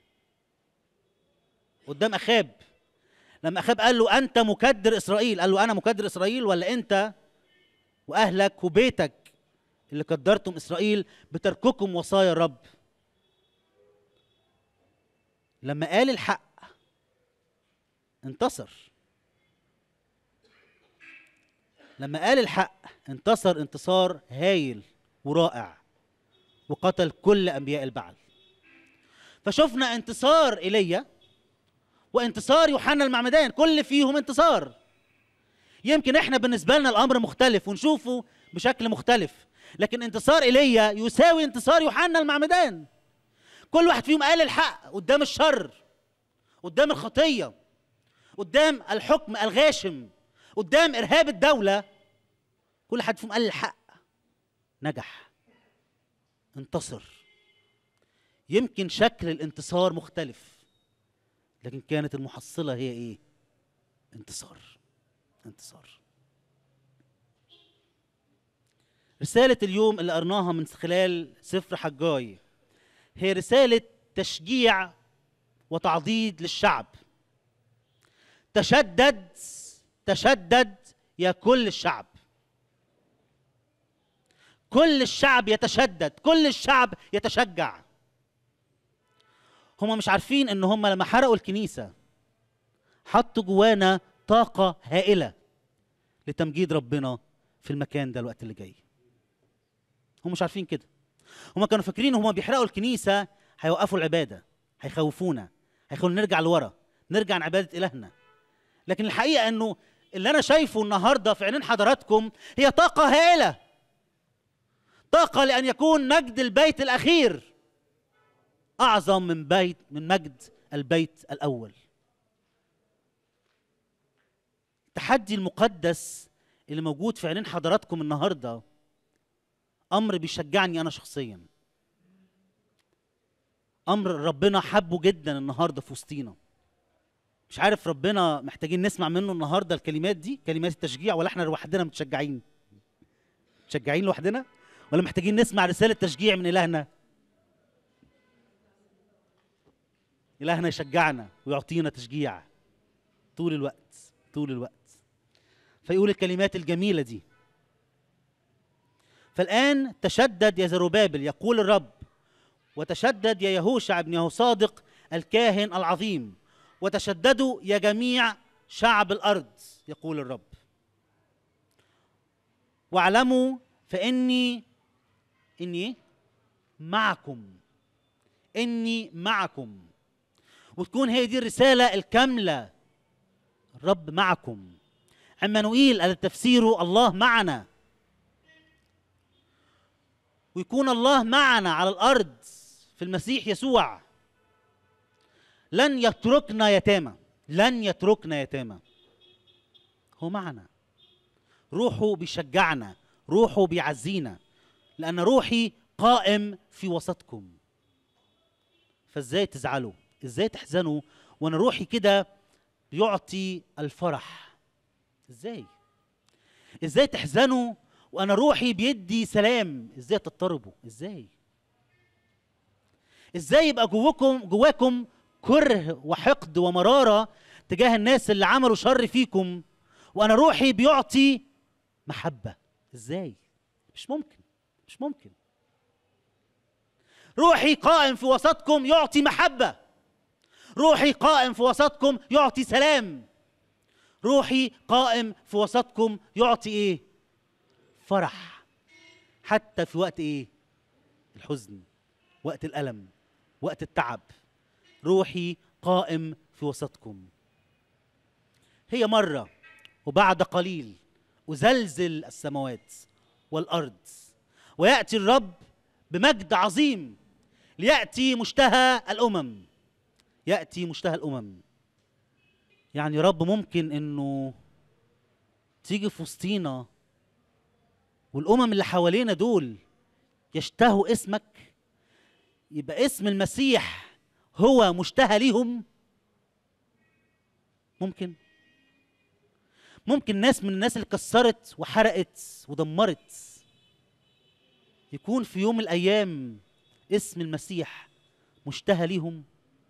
قدام اخاب لما اخاب قال له انت مكدر اسرائيل قال له انا مكدر اسرائيل ولا انت واهلك وبيتك اللي كدرتم اسرائيل بترككم وصايا الرب لما قال الحق انتصر لما قال الحق انتصر انتصار هايل ورائع وقتل كل انبياء البعل فشفنا انتصار ايليا وانتصار يوحنا المعمدان كل فيهم انتصار يمكن احنا بالنسبه لنا الامر مختلف ونشوفه بشكل مختلف لكن انتصار ايليا يساوي انتصار يوحنا المعمدان كل واحد فيهم قال الحق قدام الشر قدام الخطيه قدام الحكم الغاشم قدام ارهاب الدوله كل حد فيهم قال الحق نجح انتصر يمكن شكل الانتصار مختلف لكن كانت المحصله هي ايه انتصار انتصار رسالة اليوم اللي قرناها من خلال سفر حجاي هي رسالة تشجيع وتعضيد للشعب تشدد تشدد يا كل الشعب كل الشعب يتشدد كل الشعب يتشجع هم مش عارفين ان هم لما حرقوا الكنيسة حطوا جوانا طاقة هائلة لتمجيد ربنا في المكان ده الوقت اللي جاي هم مش عارفين كده هم كانوا فاكرين هم بيحرقوا الكنيسة هيوقفوا العبادة هيخوفونا هيخلونا نرجع لورا نرجع عن عبادة إلهنا لكن الحقيقة أنه اللي أنا شايفه النهاردة في عينين حضراتكم هي طاقة هائلة طاقة لأن يكون مجد البيت الأخير أعظم من بيت من مجد البيت الأول التحدي المقدس اللي موجود في عينين حضراتكم النهارده امر بيشجعني انا شخصيا امر ربنا حبه جدا النهارده في وسطينا مش عارف ربنا محتاجين نسمع منه النهارده الكلمات دي كلمات التشجيع ولا احنا لوحدنا متشجعين متشجعين لوحدنا ولا محتاجين نسمع رساله تشجيع من الهنا الهنا يشجعنا ويعطينا تشجيع طول الوقت طول الوقت فيقول الكلمات الجميله دي فالآن تشدد يا زروبابل يقول الرب وتشدد يا يهوشع بن يهوصادق الكاهن العظيم وتشددوا يا جميع شعب الأرض يقول الرب واعلموا فإني إني معكم إني معكم وتكون هي دي الرسالة الكاملة الرب معكم عمانوئيل قال تفسيره الله معنا ويكون الله معنا على الارض في المسيح يسوع لن يتركنا يتامى لن يتركنا يتامى هو معنا روحه بيشجعنا روحه بيعزينا لان روحي قائم في وسطكم فازاي تزعلوا ازاي تحزنوا وانا روحي كده بيعطي الفرح ازاي ازاي تحزنوا وانا روحي بيدي سلام ازاي تضطربوا ازاي ازاي يبقى جواكم جواكم كره وحقد ومراره تجاه الناس اللي عملوا شر فيكم وانا روحي بيعطي محبه ازاي مش ممكن مش ممكن روحي قائم في وسطكم يعطي محبه روحي قائم في وسطكم يعطي سلام روحي قائم في وسطكم يعطي ايه فرح حتى في وقت ايه الحزن وقت الالم وقت التعب روحي قائم في وسطكم هي مرة وبعد قليل أزلزل السماوات والأرض ويأتي الرب بمجد عظيم ليأتي مشتهى الأمم يأتي مشتهى الأمم يعني يا رب ممكن إنه تيجي في وسطينا والأمم اللي حوالينا دول يشتهوا اسمك يبقى اسم المسيح هو مشتهى ليهم ممكن ممكن ناس من الناس اللي كسرت وحرقت ودمرت يكون في يوم من الايام اسم المسيح مشتهى ليهم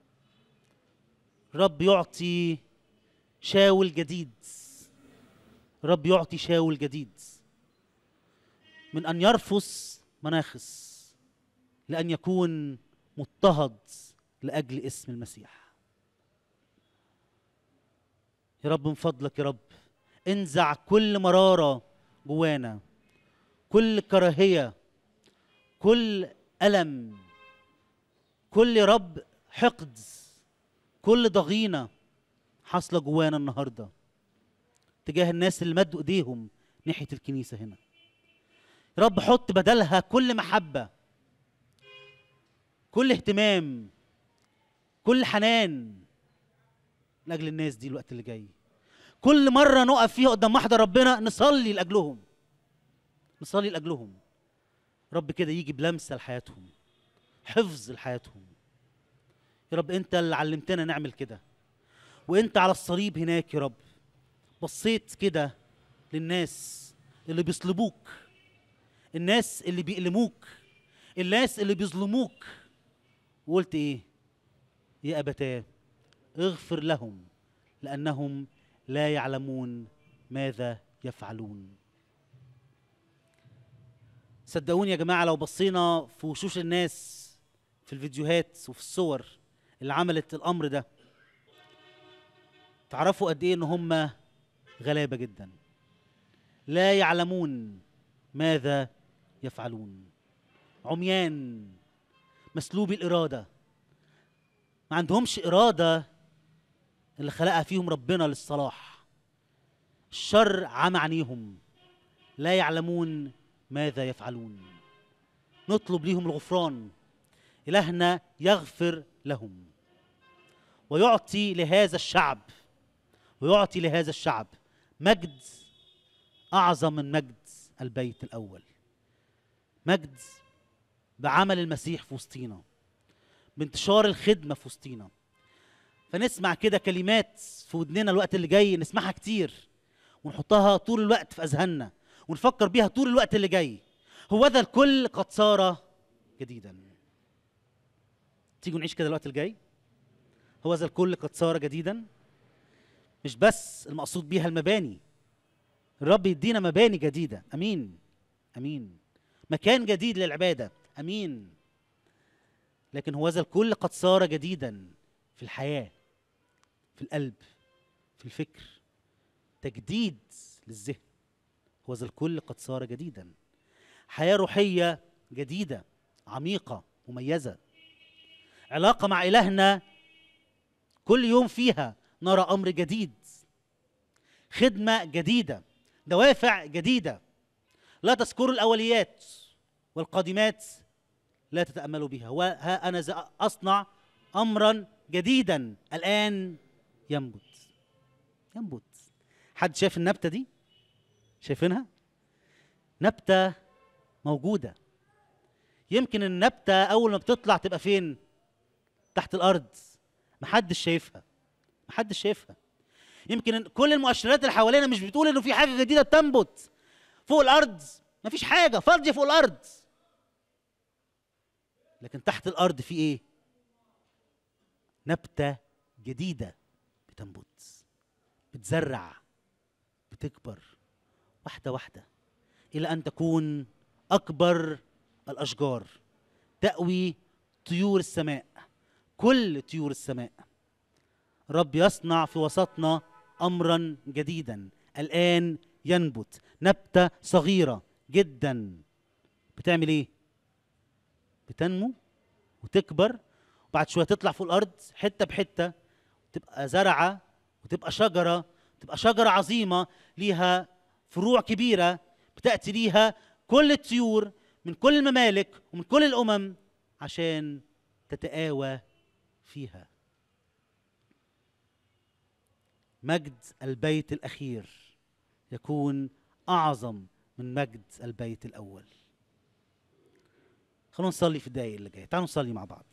رب يعطي شاول جديد رب يعطي شاول جديد من ان يرفس مناخس لان يكون مضطهد لاجل اسم المسيح يا رب من فضلك يا رب انزع كل مراره جوانا كل كراهيه كل الم كل يا رب حقد كل ضغينه حاصله جوانا النهارده تجاه الناس اللي مدوا ايديهم ناحيه الكنيسه هنا يا رب حط بدلها كل محبه كل اهتمام كل حنان لاجل الناس دي الوقت اللي جاي كل مره نقف فيها قدام محضر ربنا نصلي لاجلهم نصلي لاجلهم رب كده يجي بلمسه لحياتهم حفظ لحياتهم يا رب انت اللي علمتنا نعمل كده وانت على الصليب هناك يا رب بصيت كده للناس اللي بيصلبوك الناس اللي بيألموك الناس اللي بيظلموك وقلت ايه يا ابتاه اغفر لهم لانهم لا يعلمون ماذا يفعلون صدقوني يا جماعه لو بصينا في وشوش الناس في الفيديوهات وفي الصور اللي عملت الامر ده تعرفوا قد ايه ان هم غلابه جدا لا يعلمون ماذا يفعلون عميان مسلوبي الاراده ما عندهمش اراده اللي خلقها فيهم ربنا للصلاح الشر عمى عينيهم لا يعلمون ماذا يفعلون نطلب ليهم الغفران الهنا يغفر لهم ويعطي لهذا الشعب ويعطي لهذا الشعب مجد اعظم من مجد البيت الاول مجد بعمل المسيح في وسطينا بانتشار الخدمه في وسطينا فنسمع كده كلمات في ودننا الوقت اللي جاي نسمعها كتير ونحطها طول الوقت في اذهاننا ونفكر بيها طول الوقت اللي جاي هو ذا الكل قد صار جديدا تيجوا نعيش كده الوقت الجاي هو ذا الكل قد صار جديدا مش بس المقصود بيها المباني الرب يدينا مباني جديده امين امين مكان جديد للعباده امين لكن هو ذا الكل قد صار جديدا في الحياه في القلب في الفكر تجديد للذهن هو ذا الكل قد صار جديدا حياه روحيه جديده عميقه مميزه علاقه مع الهنا كل يوم فيها نرى امر جديد خدمه جديده دوافع جديده لا تذكروا الاوليات والقادمات لا تتاملوا بها وها انا ذا اصنع امرا جديدا الان ينبت ينبت حد شايف النبته دي شايفينها نبته موجوده يمكن النبته اول ما بتطلع تبقى فين تحت الارض محدش شايفها محدش شايفها يمكن إن كل المؤشرات اللي حوالينا مش بتقول انه في حاجه جديده بتنبت فوق الارض مفيش حاجه فاضيه فوق الارض لكن تحت الارض في ايه نبته جديده بتنبت بتزرع بتكبر واحده واحده الى ان تكون اكبر الاشجار تاوي طيور السماء كل طيور السماء رب يصنع في وسطنا امرا جديدا الان ينبت نبته صغيره جدا بتعمل ايه بتنمو وتكبر بعد شويه تطلع فوق الارض حته بحته تبقى زرعه وتبقى شجره تبقى شجره عظيمه ليها فروع كبيره بتاتي ليها كل الطيور من كل الممالك ومن كل الامم عشان تتآوى فيها مجد البيت الاخير يكون اعظم من مجد البيت الاول خلونا نصلي في الدقايق اللي جايه تعالوا نصلي مع بعض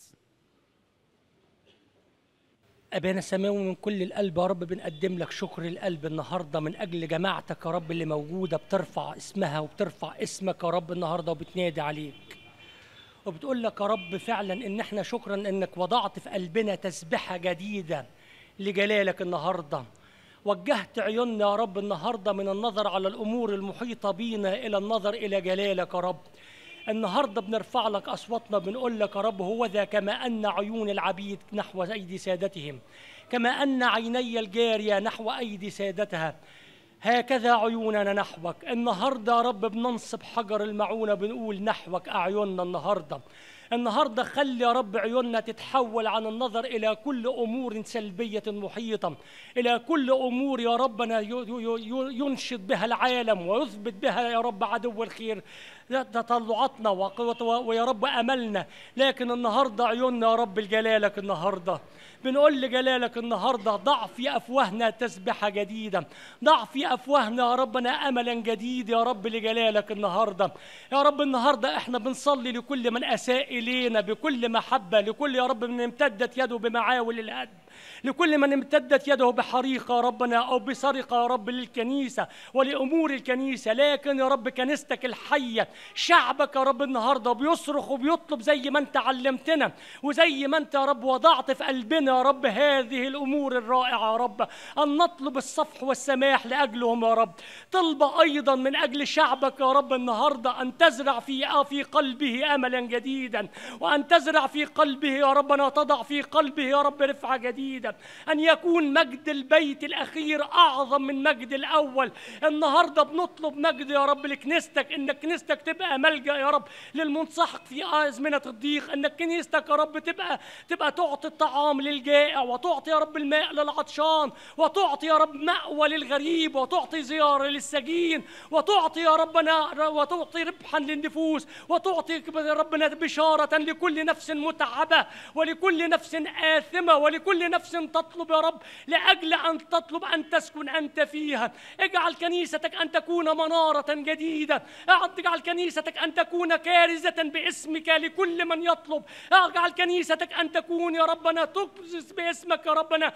أبانا السماوي من كل القلب يا رب بنقدم لك شكر القلب النهارده من أجل جماعتك يا رب اللي موجودة بترفع اسمها وبترفع اسمك يا رب النهارده وبتنادي عليك. وبتقول لك يا رب فعلا إن احنا شكرا إنك وضعت في قلبنا تسبحة جديدة لجلالك النهارده. وجهت عيوننا يا رب النهارده من النظر على الأمور المحيطة بينا إلى النظر إلى جلالك يا رب. النهارده بنرفع لك اصواتنا بنقول لك يا رب هو ذا كما ان عيون العبيد نحو ايدي سادتهم كما ان عيني الجاريه نحو ايدي سادتها هكذا عيوننا نحوك النهارده يا رب بننصب حجر المعونه بنقول نحوك اعيننا النهارده النهارده خلي يا رب عيوننا تتحول عن النظر الى كل امور سلبيه محيطه الى كل امور يا ربنا ي- ي- ي- ينشد بها العالم ويثبت بها يا رب عدو الخير تطلعاتنا وقوة- ويا رب املنا لكن النهارده عيوننا يا رب لجلالك النهارده بنقول لجلالك النهارده ضع في افواهنا تسبحه جديده ضع في افواهنا يا ربنا املا جديد يا رب لجلالك النهارده يا رب النهارده احنا بنصلي لكل من اساء الينا بكل محبه لكل يا رب من امتدت يده بمعاول القلب لكل من امتدت يده بحريقه يا ربنا او بسرقه يا رب للكنيسه ولامور الكنيسه لكن يا رب كنيستك الحيه شعبك يا رب النهارده بيصرخ وبيطلب زي ما انت علمتنا وزي ما انت يا رب وضعت في قلبنا يا رب هذه الامور الرائعه يا رب ان نطلب الصفح والسماح لاجلهم يا رب طلب ايضا من اجل شعبك يا رب النهارده ان تزرع في في قلبه املا جديدا وان تزرع في قلبه يا ربنا تضع في قلبه يا رب رفعه جديده ان يكون مجد البيت الاخير اعظم من مجد الاول النهارده بنطلب مجد يا رب لكنيستك ان كنيستك تبقى ملجا يا رب للمنسحق في ازمنه الضيق ان كنيستك يا رب تبقى تبقى تعطي الطعام للجائع وتعطي يا رب الماء للعطشان وتعطي يا رب مأوى للغريب وتعطي زياره للسجين وتعطي يا ربنا وتعطي ربحا للنفوس وتعطي يا ربنا بشاره لكل نفس متعبه ولكل نفس آثمة ولكل نفس تطلب يا رب لأجل أن تطلب أن تسكن أنت فيها اجعل كنيستك أن تكون منارة جديدة اجعل كنيستك أن تكون كارزة باسمك لكل من يطلب اجعل كنيستك أن تكون يا ربنا تكرز باسمك يا ربنا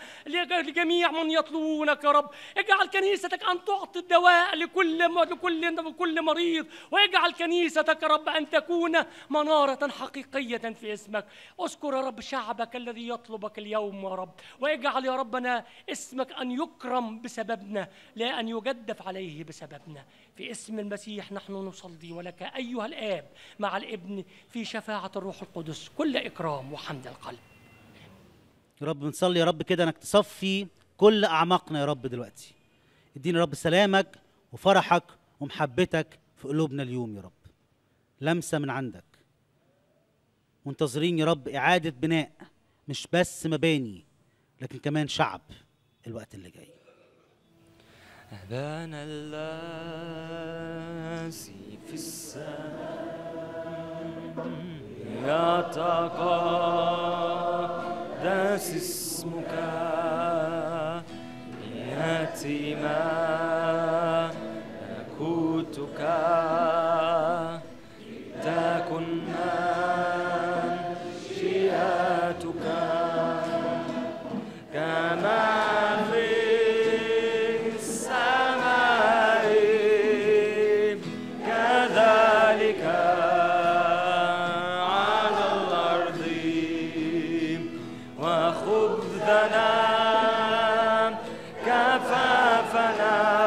لجميع من يطلبونك يا رب اجعل كنيستك أن تعطي الدواء لكل لكل لكل مريض واجعل كنيستك يا رب أن تكون منارة حقيقية في اسمك اذكر يا رب شعبك الذي يطلبك اليوم يا رب واجعل يا ربنا اسمك أن يكرم بسببنا لا أن يجدف عليه بسببنا في اسم المسيح نحن نصلي ولك أيها الآب مع الابن في شفاعة الروح القدس كل إكرام وحمد القلب يا رب بنصلي يا رب كده انك تصفي كل اعماقنا يا رب دلوقتي ادينا يا رب سلامك وفرحك ومحبتك في قلوبنا اليوم يا رب لمسه من عندك منتظرين يا رب اعاده بناء مش بس مباني لكن كمان شعب الوقت اللي جاي أبانا الذي في السماء يتقدس اسمك يأتي ملكوتك تكن مشيئتك كما في السماء كذلك على الأرض وخبزنا كفافنا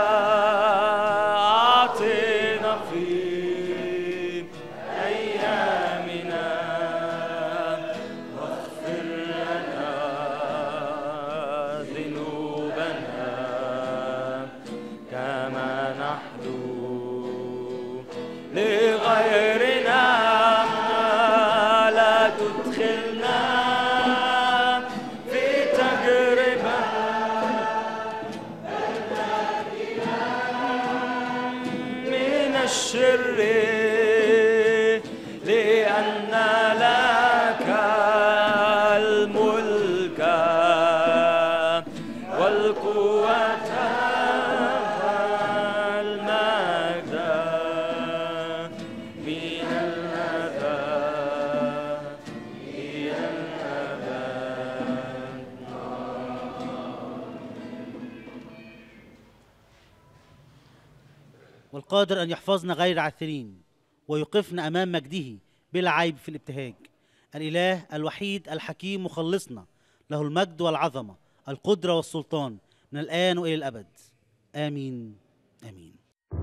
الشر لأن لك الملك والقوة والمجد من الأبد إلى الأبد والقادر أن يحفظنا غير عاثرين ويوقفنا أمام مجده بلا عيب في الابتهاج الإله الوحيد الحكيم مخلصنا له المجد والعظمة القدرة والسلطان من الآن وإلى الأبد آمين آمين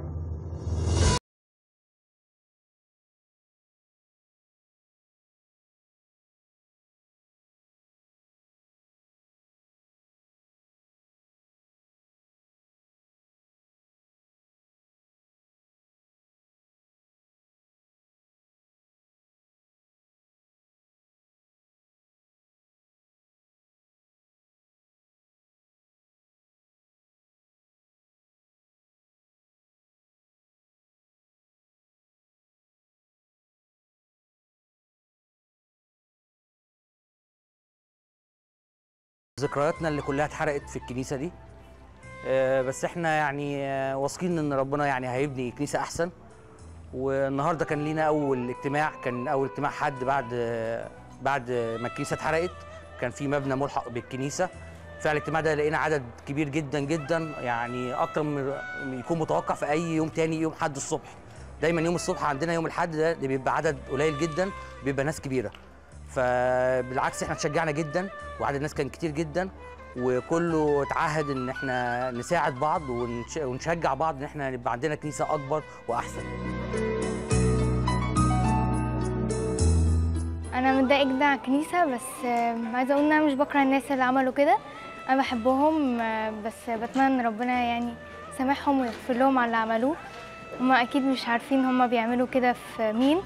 ذكرياتنا اللي كلها اتحرقت في الكنيسه دي آه، بس احنا يعني آه، واثقين ان ربنا يعني هيبني كنيسه احسن والنهارده كان لينا اول اجتماع كان اول اجتماع حد بعد آه، بعد ما الكنيسه اتحرقت كان في مبنى ملحق بالكنيسه فعلا الاجتماع ده لقينا عدد كبير جدا جدا يعني اكتر من من يكون متوقع في اي يوم تاني يوم حد الصبح دايما يوم الصبح عندنا يوم الحد ده ده بيبقى عدد قليل جدا بيبقى ناس كبيره فبالعكس احنا اتشجعنا جدا وعدد الناس كان كتير جدا وكله اتعهد ان احنا نساعد بعض ونش- ونشجع بعض ان احنا يبقى عندنا كنيسه اكبر واحسن انا متضايقه جدا على الكنيسه بس آه، عايزه اقول ان انا مش بكره الناس اللي عملوا كده انا بحبهم آه، بس بتمنى ان ربنا يعني يسامحهم ويغفر لهم على اللي عملوه هما اكيد مش عارفين هما بيعملوا كده في مين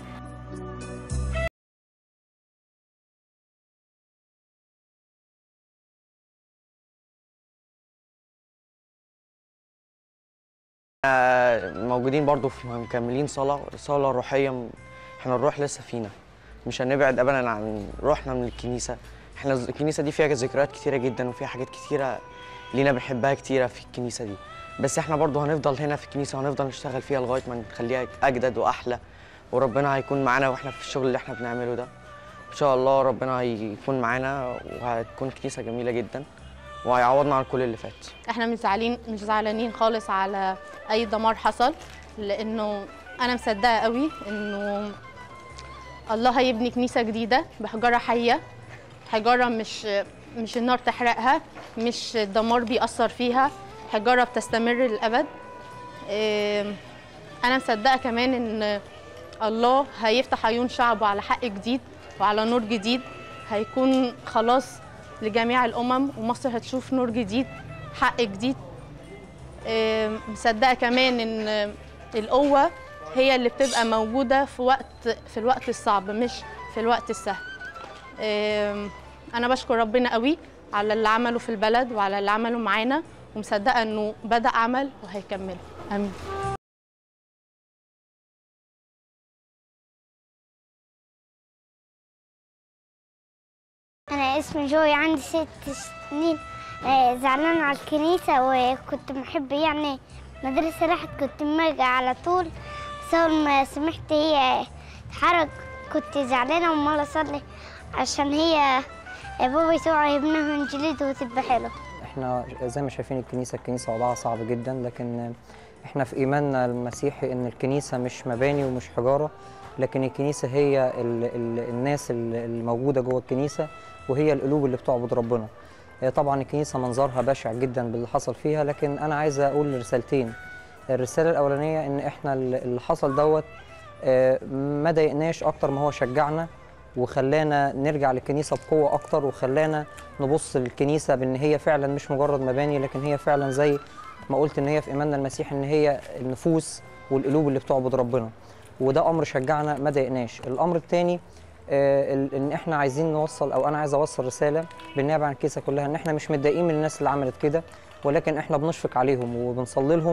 موجودين برضو في مكملين صلاة صلاة روحية م- احنا الروح لسه فينا مش هنبعد ابدا عن روحنا من الكنيسة احنا الز- الكنيسة دي فيها ذكريات كتيرة جدا وفيها حاجات كتيرة لينا بنحبها كتيرة في الكنيسة دي بس احنا برضو هنفضل هنا في الكنيسة وهنفضل نشتغل فيها لغاية ما نخليها اجدد واحلى وربنا هيكون معانا واحنا في الشغل اللي احنا بنعمله ده ان شاء الله ربنا هيكون معانا وهتكون كنيسة جميلة جدا وهيعوضنا عن كل اللي فات احنا مش زعلانين مش زعلانين خالص على اي دمار حصل لانه انا مصدقه قوي انه الله هيبني كنيسه جديده بحجاره حيه حجاره مش مش النار تحرقها مش الدمار بيأثر فيها حجاره بتستمر للابد إيه، انا مصدقه كمان ان الله هيفتح عيون شعبه على حق جديد وعلى نور جديد هيكون خلاص لجميع الامم ومصر هتشوف نور جديد حق جديد آم، مصدقه كمان ان القوه هي اللي بتبقى موجوده في وقت في الوقت الصعب مش في الوقت السهل آم، انا بشكر ربنا قوي على اللي عمله في البلد وعلى اللي عمله معانا ومصدقه انه بدا عمل وهيكمله امين أنا اسمي جوي عندي ست سنين آه، زعلانة على الكنيسة وكنت محب يعني مدرسة راحت كنت ماجي على طول بس أول ما سمعت هي اتحرق كنت زعلانة وأمال أصلي عشان هي بابا يسوع يبنيها من جديد وتبقى حلوة احنا زي ما شايفين الكنيسه الكنيسه وضعها صعب جدا لكن احنا في ايماننا المسيحي ان الكنيسه مش مباني ومش حجاره لكن الكنيسه هي ال ال الناس ال- الموجوده جوه الكنيسه وهي القلوب اللي بتعبد ربنا آه، طبعا الكنيسه منظرها بشع جدا باللي حصل فيها لكن انا عايز اقول رسالتين الرساله الاولانيه ان احنا ال- اللي حصل دوت آه، ما ضايقناش اكتر ما هو شجعنا وخلانا نرجع للكنيسه بقوه اكتر وخلانا نبص للكنيسه بان هي فعلا مش مجرد مباني لكن هي فعلا زي ما قلت ان هي في ايماننا المسيحي ان هي النفوس والقلوب اللي بتعبد ربنا وده امر شجعنا ما ضايقناش الامر الثاني ان احنا عايزين نوصل او انا عايز اوصل رساله بالنيابه عن الكنيسه كلها ان احنا مش متضايقين من الناس اللي عملت كده ولكن احنا بنشفق عليهم وبنصلي لهم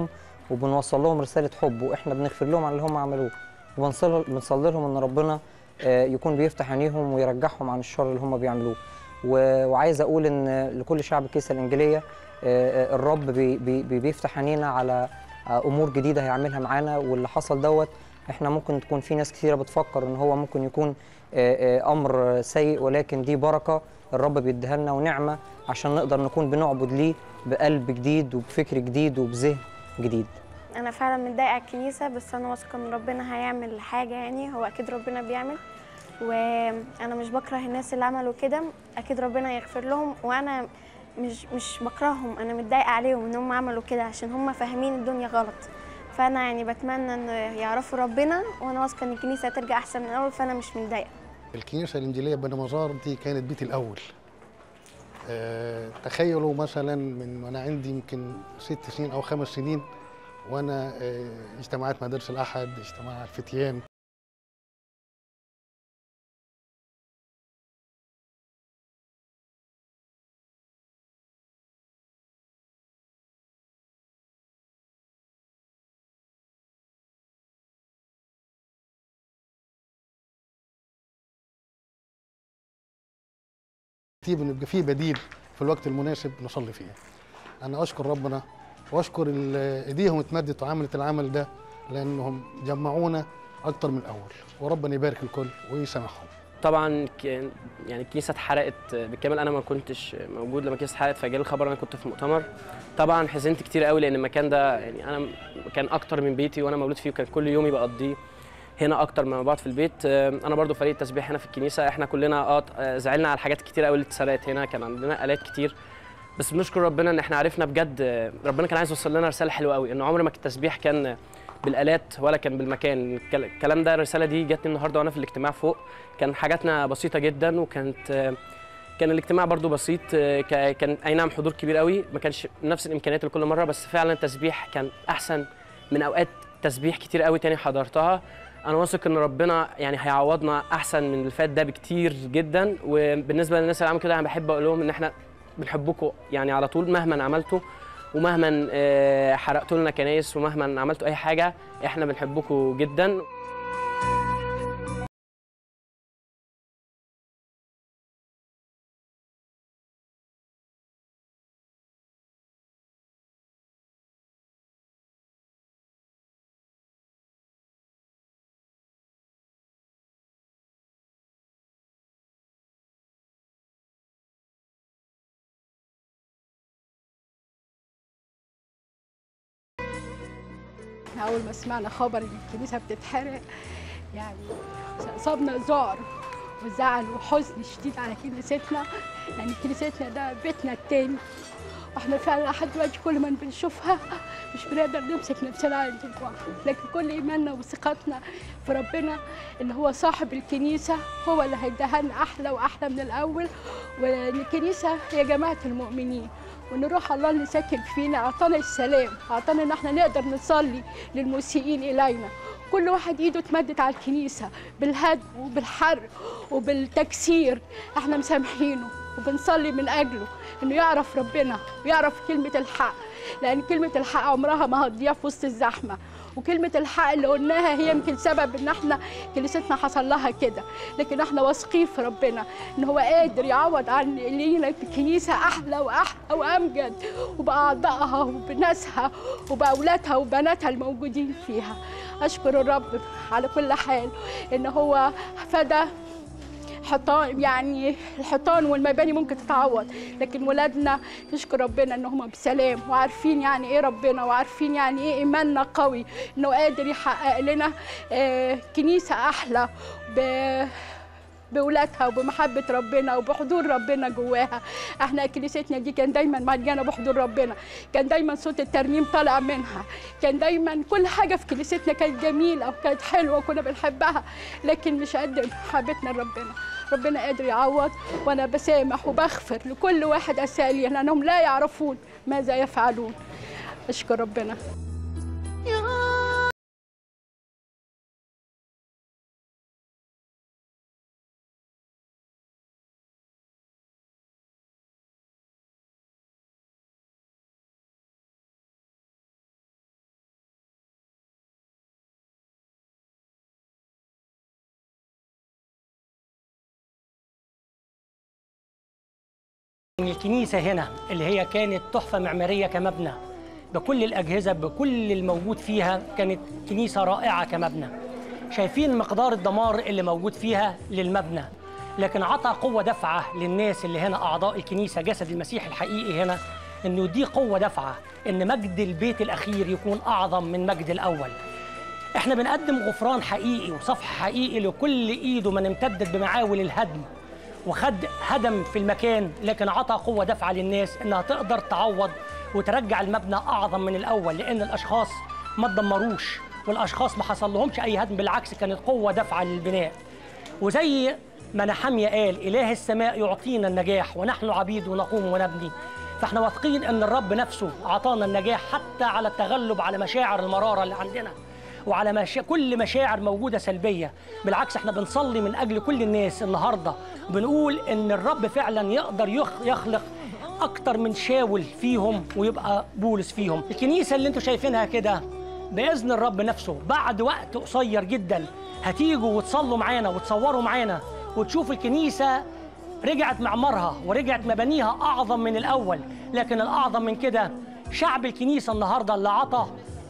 وبنوصل لهم رساله حب واحنا بنغفر لهم على اللي هم عملوه وبنصلي بنصلي لهم ان ربنا آه، يكون بيفتح عينيهم ويرجعهم عن الشر اللي هم بيعملوه و- وعايز اقول ان لكل شعب الكنيسه الانجيليه آه، آه، الرب بي بي بي- بيفتح عينينا على آه، امور جديده هيعملها معانا واللي حصل دوت احنا ممكن تكون في ناس كثيره بتفكر ان هو ممكن يكون آه، آه، امر سيء ولكن دي بركه الرب بيديها لنا ونعمه عشان نقدر نكون بنعبد ليه بقلب جديد وبفكر جديد وبذهن جديد انا فعلا متضايقه على الكنيسه بس انا واثقه ان ربنا هيعمل حاجه يعني هو اكيد ربنا بيعمل وانا مش بكره الناس اللي عملوا كده اكيد ربنا يغفر لهم وانا مش مش بكرههم انا متضايقه عليهم ان هم عملوا كده عشان هم فاهمين الدنيا غلط فانا يعني بتمنى ان يعرفوا ربنا وانا واثقه ان الكنيسه هترجع احسن من الاول فانا مش متضايقه الكنيسة الإنجيلية بني مزار دي كانت بيتي الأول أه تخيلوا مثلا من وأنا عندي يمكن ست سنين أو خمس سنين وأنا أه اجتماعات مدارس الأحد اجتماع الفتيان ترتيب ان يبقى فيه بديل في الوقت المناسب نصلي فيه. انا اشكر ربنا واشكر ال- ايديهم اتمدت وعملت العمل ده لانهم جمعونا اكتر من الاول وربنا يبارك الكل ويسامحهم. طبعا ك- يعني الكنيسه اتحرقت بالكامل انا ما كنتش موجود لما الكنيسه اتحرقت فجالي الخبر انا كنت في مؤتمر طبعا حزنت كتير قوي لان المكان ده يعني انا كان اكتر من بيتي وانا مولود فيه وكان كل يومي بقضيه هنا اكتر ما بقعد في البيت آه، انا برضو فريق تسبيح هنا في الكنيسه احنا كلنا اه آه، زعلنا على حاجات كتير قوي اللي اتسرقت هنا كان عندنا الات كتير بس بنشكر ربنا ان احنا عرفنا بجد آه، ربنا كان عايز يوصل لنا رساله حلوه قوي ان عمر ما التسبيح كان بالالات ولا كان بالمكان الكل- الكلام ده الرساله دي جاتني النهارده وانا في الاجتماع فوق كان حاجاتنا بسيطه جدا وكانت آه، كان الاجتماع برضو بسيط آه، ك- كان اي نعم حضور كبير قوي ما كانش نفس الامكانيات اللي كل مره بس فعلا التسبيح كان احسن من اوقات تسبيح كتير قوي تاني حضرتها انا واثق ان ربنا يعني هيعوضنا احسن من اللي فات ده بكتير جدا وبالنسبه للناس اللي عملوا كده انا بحب اقول لهم ان احنا بنحبكم يعني على طول مهما عملتوا ومهما آه، حرقتوا لنا كنايس ومهما عملتوا اي حاجه احنا بنحبكم جدا احنا اول ما سمعنا خبر ان الكنيسه بتتحرق يعني اصابنا ذعر وزعل وحزن شديد على كنيستنا يعني كنيستنا ده بيتنا التاني واحنا فعلا لحد دلوقتي كل ما بنشوفها مش بنقدر نمسك نفسنا عن الجوع لكن كل ايماننا وثقتنا في ربنا ان هو صاحب الكنيسه هو اللي هيديها لنا احلى واحلى من الاول وان الكنيسه هي جماعه المؤمنين وان روح الله اللي ساكن فينا اعطانا السلام اعطانا ان احنا نقدر نصلي للمسيئين الينا كل واحد ايده اتمدت على الكنيسه بالهدم وبالحرق وبالتكسير احنا مسامحينه وبنصلي من اجله انه يعرف ربنا ويعرف كلمه الحق لان كلمه الحق عمرها ما هتضيع في وسط الزحمه وكلمة الحق اللي قلناها هي يمكن سبب ان احنا كنيستنا حصل لها كده لكن احنا واثقين في ربنا ان هو قادر يعوض عن لينا كنيسة احلى واحلى وامجد وباعضائها وبناسها وباولادها وبناتها الموجودين فيها اشكر الرب على كل حال ان هو فدى حيطان يعني الحيطان والمباني ممكن تتعوض لكن ولادنا نشكر ربنا ان هم بسلام وعارفين يعني ايه ربنا وعارفين يعني ايه ايماننا قوي انه قادر يحقق لنا آه، كنيسه احلى ب بولادها وبمحبة ربنا وبحضور ربنا جواها احنا كنيستنا دي كان دايما مليانة بحضور ربنا كان دايما صوت الترنيم طالع منها كان دايما كل حاجة في كنيستنا كانت جميلة وكانت حلوة وكنا بنحبها لكن مش قد محبتنا لربنا ربنا قادر يعوض وانا بسامح وبغفر لكل واحد اساء لي لانهم لا يعرفون ماذا يفعلون اشكر ربنا إن الكنيسة هنا اللي هي كانت تحفة معمارية كمبنى بكل الأجهزة بكل الموجود فيها كانت كنيسة رائعة كمبنى شايفين مقدار الدمار اللي موجود فيها للمبنى لكن عطى قوة دفعة للناس اللي هنا أعضاء الكنيسة جسد المسيح الحقيقي هنا إنه دي قوة دفعة إن مجد البيت الأخير يكون أعظم من مجد الأول احنا بنقدم غفران حقيقي وصفح حقيقي لكل ايده من امتدت بمعاول الهدم وخد هدم في المكان لكن عطى قوة دفعة للناس انها تقدر تعوض وترجع المبنى اعظم من الاول لان الاشخاص ما اتدمروش والاشخاص ما حصل لهمش اي هدم بالعكس كانت قوة دفعة للبناء وزي ما نحمية قال اله السماء يعطينا النجاح ونحن عبيد ونقوم ونبني فاحنا واثقين ان الرب نفسه اعطانا النجاح حتى على التغلب على مشاعر المرارة اللي عندنا وعلى مشا... كل مشاعر موجوده سلبيه بالعكس احنا بنصلي من اجل كل الناس النهارده بنقول ان الرب فعلا يقدر يخ... يخلق اكتر من شاول فيهم ويبقى بولس فيهم الكنيسه اللي انتم شايفينها كده باذن الرب نفسه بعد وقت قصير جدا هتيجوا وتصلوا معانا وتصوروا معانا وتشوفوا الكنيسه رجعت معمارها ورجعت مبانيها اعظم من الاول لكن الاعظم من كده شعب الكنيسه النهارده اللي عطى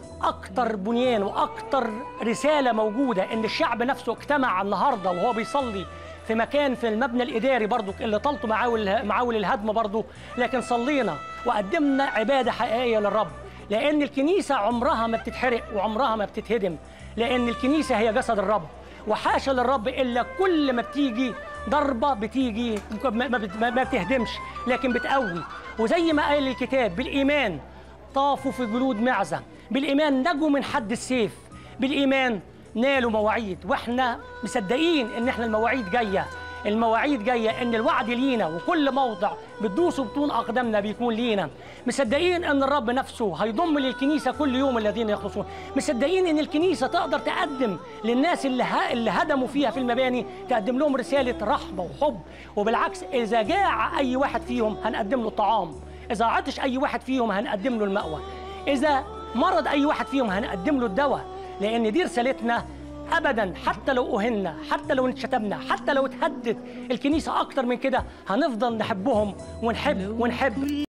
اكتر بنيان واكتر رساله موجوده ان الشعب نفسه اجتمع النهارده وهو بيصلي في مكان في المبنى الاداري برضو اللي طلته معاول معاول الهدم برضو لكن صلينا وقدمنا عباده حقيقيه للرب لان الكنيسه عمرها ما بتتحرق وعمرها ما بتتهدم لان الكنيسه هي جسد الرب وحاشا للرب الا كل ما بتيجي ضربه بتيجي ما, بت- ما بتهدمش لكن بتقوي وزي ما قال الكتاب بالايمان طافوا في جلود معزه بالايمان نجوا من حد السيف بالايمان نالوا مواعيد واحنا مصدقين ان احنا المواعيد جايه المواعيد جايه ان الوعد لينا وكل موضع بتدوسوا بطون اقدامنا بيكون لينا مصدقين ان الرب نفسه هيضم للكنيسه كل يوم الذين يخلصون مصدقين ان الكنيسه تقدر تقدم للناس اللي ه... اللي هدموا فيها في المباني تقدم لهم رساله رحمه وحب وبالعكس اذا جاع اي واحد فيهم هنقدم له الطعام اذا عطش اي واحد فيهم هنقدم له المأوى اذا مرض اي واحد فيهم هنقدم له الدواء لان دي رسالتنا ابدا حتى لو اهنا حتى لو اتشتمنا حتى لو اتهدد الكنيسه اكتر من كده هنفضل نحبهم ونحب ونحب